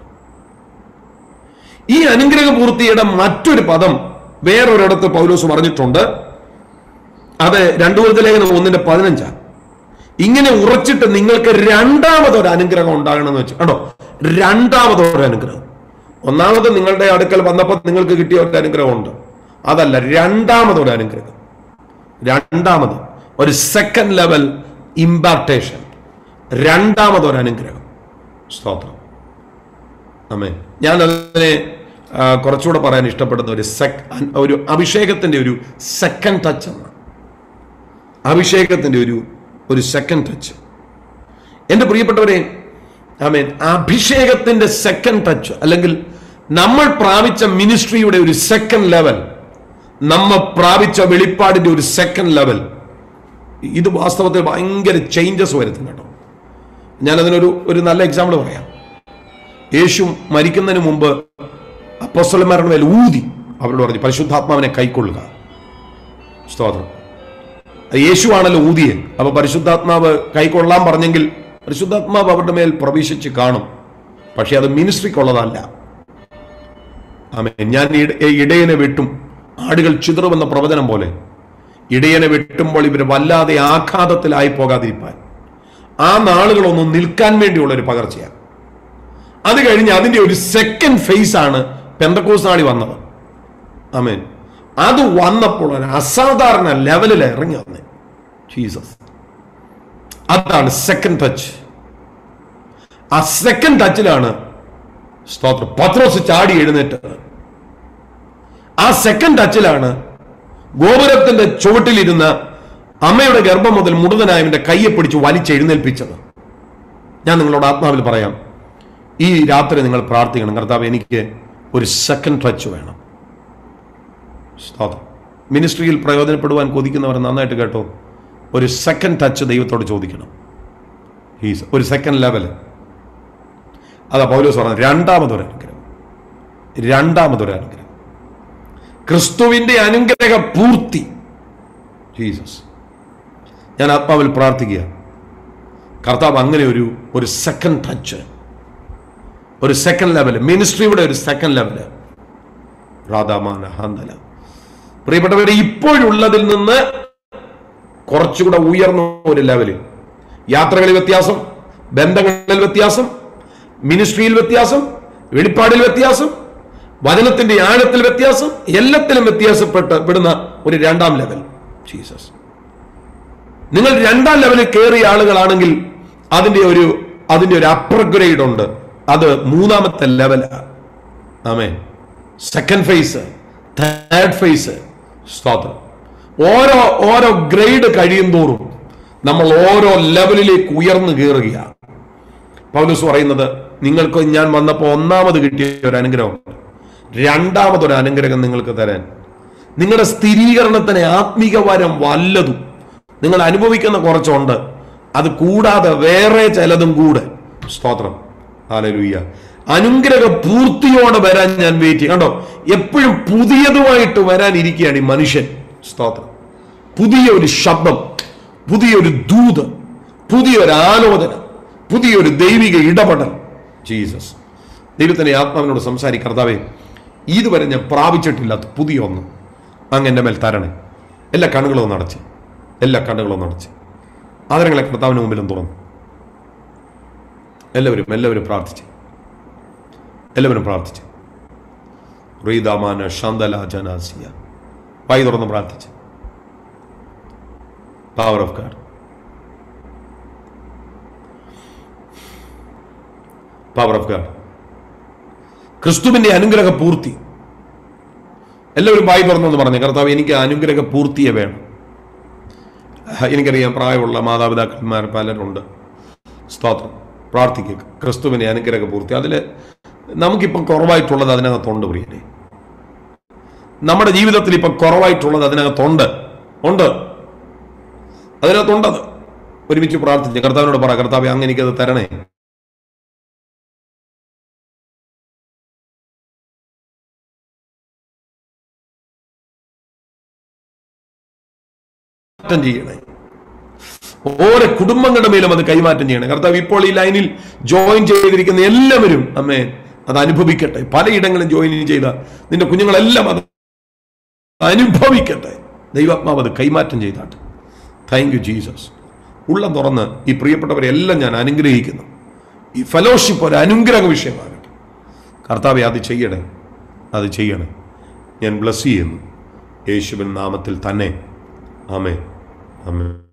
ഈ അനുഗ്രഹ പൂർത്തിയുടെ മറ്റൊരു പദം വേറൊരിടത്ത് പൗലോസ് പറഞ്ഞിട്ടുണ്ട് അത് രണ്ടു കുരുത്ത ലേഖനം ഒന്നിന്റെ പതിനഞ്ചാണ് ഇങ്ങനെ ഉറച്ചിട്ട് നിങ്ങൾക്ക് രണ്ടാമതൊരു അനുഗ്രഹം ഉണ്ടാകണമെന്ന് വെച്ചു കണ്ടോ രണ്ടാമതൊരു അനുഗ്രഹം ഒന്നാമത് നിങ്ങളുടെ അടുക്കൽ വന്നപ്പോൾ നിങ്ങൾക്ക് കിട്ടിയ ഒരു അനുഗ്രഹമുണ്ട് അതല്ല രണ്ടാമതൊരു അനുഗ്രഹം രണ്ടാമത് ഒരു സെക്കൻഡ് ലെവൽ ഇമ്പാർട്ടേഷൻ രണ്ടാമതൊരു അനുഗ്രഹം സ്തോത്രം അമ്മേ ഞാൻ അതിനെ ആ, കുറച്ചുകൂടെ പറയാൻ ഇഷ്ടപ്പെടുന്ന ഒരു സെക് ഒരു അഭിഷേകത്തിന്റെ ഒരു സെക്കൻഡ് ടച്ച് എന്നാണ് അഭിഷേകത്തിന്റെ ഒരു ഒരു സെക്കൻഡ് ടച്ച് എൻ്റെ പ്രിയപ്പെട്ടവരെ ആമേൻ അഭിഷേകത്തിന്റെ സെക്കൻഡ് ടച്ച് അല്ലെങ്കിൽ നമ്മൾ പ്രാപിച്ച മിനിസ്ട്രിയുടെ ഒരു സെക്കൻഡ് ലെവൽ നമ്മൾ പ്രാപിച്ച വെളിപ്പാടിന്റെ ഒരു സെക്കൻഡ് ലെവൽ ഇത് വാസ്തവത്തിൽ ഭയങ്കര ചേഞ്ചസ് വരുത്തും കേട്ടോ ഞാനതിനൊരു ഒരു നല്ല എക്സാമ്പിൾ പറയാം യേശു മരിക്കുന്നതിന് മുമ്പ് അപ്പോസ്തലന്മാരുടെ മേൽ ഊതി അവരോട് പറഞ്ഞു പരിശുദ്ധാത്മാവിനെ കൈക്കൊള്ളുക സ്തോത്രം അത് യേശുവാണല്ലോ ഊതിയൻ അപ്പൊ പരിശുദ്ധാത്മാവ് കൈക്കൊള്ളാൻ പറഞ്ഞെങ്കിൽ പരിശുദ്ധാത്മാവ് അവരുടെ മേൽ പ്രവേശിച്ച് കാണും പക്ഷെ അത് മിനിസ്ട്രിക്കുള്ളതല്ല ആമേൻ ഞാൻ ഇട- ഇടയനെ വെട്ടും ആടുകൾ ചിതറുമെന്ന പ്രവചനം പോലെ ഇടയനെ വെട്ടുമ്പോൾ ഇവർ വല്ലാതെ ആഘാതത്തിലായി പോകാതിരിപ്പാൻ ആ നാളുകളൊന്നും നിൽക്കാൻ വേണ്ടിയുള്ള ഒരു പകർച്ചയാണ് അത് കഴിഞ്ഞ് അതിന്റെ ഒരു സെക്കൻഡ് ഫേസ് ആണ് പെന്തക്കോസ് നാളി വന്നത് ആമേൻ അത് വന്നപ്പോൾ ഒരു അസാധാരണ ലെവലിൽ ഇറങ്ങി വന്നേ ജീസസ് അതാണ് സെക്കൻഡ് ടച്ച് ആ സെക്കൻഡ് ടച്ചിലാണ് സ്തോത്രം പത്രോസ് ചാടി എഴുന്നേറ്റത് ആ സെക്കൻഡ് ടച്ചിലാണ് ഗോപുരത്തിന്റെ ചുവട്ടിലിരുന്ന അമ്മയുടെ ഗർഭം മുതൽ മുടുതനായവന്റെ കയ്യെ പിടിച്ച് വലിച്ചെഴുന്നേൽപ്പിച്ചത് ഞാൻ നിങ്ങളോട് ആത്മാവിൽ പറയാം ഈ രാത്രി നിങ്ങൾ പ്രാർത്ഥിക്കണം കർത്താവ് എനിക്ക് ഒരു സെക്കൻഡ് ടച്ച് വേണം സ്തോത്രം മിനിസ്ട്രിയിൽ പ്രയോജനപ്പെടുവാൻ കൊതിക്കുന്നവർ നന്നായിട്ട് കേട്ടോ ഒരു സെക്കൻഡ് ടച്ച് ദൈവത്തോട് ചോദിക്കണം ഈസ് ഒരു സെക്കൻഡ് ലെവൽ അതാ പൗലോസ് പറഞ്ഞത് രണ്ടാമതൊരു അനുഗ്രഹം രണ്ടാമതൊരു അനുഗ്രഹം ക്രിസ്തുവിന്റെ അനുഗ്രഹ പൂർത്തി ജീസസ് ഞാൻ ആത്മാവിൽ പ്രാർത്ഥിക്കുക കർത്താവ് അങ്ങനെ ഒരു ഒരു സെക്കൻഡ് ടച്ച് ഒരു സെക്കൻഡ് ലെവൽ മിനിസ്ട്രിയുടെ ഒരു സെക്കൻഡ് ലെവല് രാധാമാന ഹന്തല പ്രിയപ്പെട്ടവരെ ഇപ്പോഴുള്ളതിൽ നിന്ന് കുറച്ചുകൂടെ ഉയർന്ന ഒരു ലെവല് യാത്രകളിൽ വ്യത്യാസം ബന്ധങ്ങളിൽ വ്യത്യാസം മിനിസ്ട്രിയിൽ വ്യത്യാസം വെളിപ്പാടിൽ വ്യത്യാസം വചനത്തിന്റെ ആഴത്തിൽ വ്യത്യാസം എല്ലാത്തിലും വ്യത്യാസപ്പെട്ട് പെടുന്ന ഒരു രണ്ടാം ലെവൽ ജീസസ് നിങ്ങൾ രണ്ടാം ലെവലിൽ കയറിയ ആളുകളാണെങ്കിൽ അതിന്റെ ഒരു അതിന്റെ ഒരു അപ്പർ ഗ്രേഡ് ഉണ്ട് അത് മൂന്നാമത്തെ ലെവലാണ് ആമേ സെക്കൻഡ് ഫേസ് തേർഡ് ഫേസ് സ്തോത്രം ഓരോ ഓരോ ഗ്രേഡ് കഴിയും തോറും നമ്മൾ ഓരോ ലെവലിലേക്ക് ഉയർന്നു കയറുകയാണ് പൗലൂസ് പറയുന്നത് നിങ്ങൾക്ക് ഞാൻ വന്നപ്പോൾ ഒന്നാമത് കിട്ടിയ ഒരു അനുഗ്രഹം രണ്ടാമതൊരു അനുഗ്രഹം നിങ്ങൾക്ക് തരാൻ നിങ്ങളുടെ സ്ഥിരീകരണത്തിന് ആത്മീക വരം വല്ലതും നിങ്ങൾ അനുഭവിക്കുന്ന കുറച്ചുണ്ട് അത് കൂടാതെ വേറെ ചിലതും കൂടെ സ്തോത്രം ഹാലലൂയ്യ അനുഗ്രഹ പൂർത്തിയോടെ വരാൻ ഞാൻ വെയിറ്റ് ചെയ്യും കണ്ടോ എപ്പോഴും പുതിയതുമായിട്ട് വരാനിരിക്കുകയാണ് ഈ മനുഷ്യൻ സ്തോത്രം പുതിയ ഒരു ശബ്ദം പുതിയൊരു ദൂത് പുതിയൊരു ആലോചന പുതിയൊരു ദൈവിക ഇടപെടൽ ജീസസ് ദൈവത്തിന്റെ ആത്മാവിനോട് സംസാരി കർത്താവേ ഇതുവരെ ഞാൻ പ്രാപിച്ചിട്ടില്ലാത്ത പുതിയ ഒന്ന് അങ്ങ് എൻ്റെ മേൽ തരണേ എല്ലാ കണ്ണുകളും ഒന്ന് അടച്ച് എല്ലാ കണ്ണുകളും ഒന്ന് അടച്ച് ആദരങ്ങളെ കർത്താവിന് മുമ്പിലും തുറന്നു എല്ലാവരും എല്ലാവരും പ്രാർത്ഥിച്ച് എല്ലാവരും പ്രാർത്ഥിച്ച് റീദാമാന ശാന്തല ജനാസിയ വായി തുറന്ന് പ്രാർത്ഥിച്ച് power of God power of God ക്രിസ്തുവിന്റെ അനുഗ്രഹ പൂർത്തി എല്ലാവരും വായി തുറന്നെന്ന് പറഞ്ഞു കർത്താവ് എനിക്ക് അനുഗ്രഹ പൂർത്തിയെ വേണം എനിക്കറിയാം പ്രായമുള്ള മാതാപിതാക്കന്മാർ പലരുണ്ട് സ്തോത്രം പ്രാർത്ഥിക്കുക ക്രിസ്തുവിന്റെ അനുഗ്രഹ പൂർത്തി അതിൽ നമുക്കിപ്പം കുറവായിട്ടുള്ളത് അതിനകത്തുണ്ട് പ്രിയരെ നമ്മുടെ ജീവിതത്തിൽ ഇപ്പം കുറവായിട്ടുള്ളത് അതിനകത്തുണ്ട് ഉണ്ട് അതിനകത്തുണ്ടത് ഒരുമിച്ച് പ്രാർത്ഥിച്ചു കർത്താവിനോട് പറ കർത്താവ് അങ്ങ് എനിക്കത് തരണേ മാറ്റം ചെയ്യണേ ഓരോ കുടുംബങ്ങളുടെ മേലും അത് കൈമാറ്റം ചെയ്യണം കർത്താവ് ഇപ്പോൾ ഈ ലൈനിൽ ജോയിൻ ചെയ്തിരിക്കുന്ന എല്ലാവരും അമ്മേ അത് അനുഭവിക്കട്ടെ പലയിടങ്ങളും ജോയിൻ ചെയ്ത നിന്റെ കുഞ്ഞുങ്ങളെല്ലാം അത് അനുഭവിക്കട്ടെ ദൈവാത്മാവ് അത് കൈമാറ്റം ചെയ്താട്ടെ താങ്ക് യു ജീസസ് ഉള്ളം തുറന്ന് ഈ പ്രിയപ്പെട്ടവരെ എല്ലാം ഞാൻ അനുഗ്രഹിക്കുന്നു ഈ ഫെലോഷിപ്പ് ഒരു അനുഗ്രഹ വിഷയമാകട്ടെ കർത്താവെ അത് ചെയ്യണേ അത് ചെയ്യണേ ഞാൻ ബ്ലസ് ചെയ്യുന്നു യേശുവിൻ നാമത്തിൽ തന്നെ ആമേ ആമേ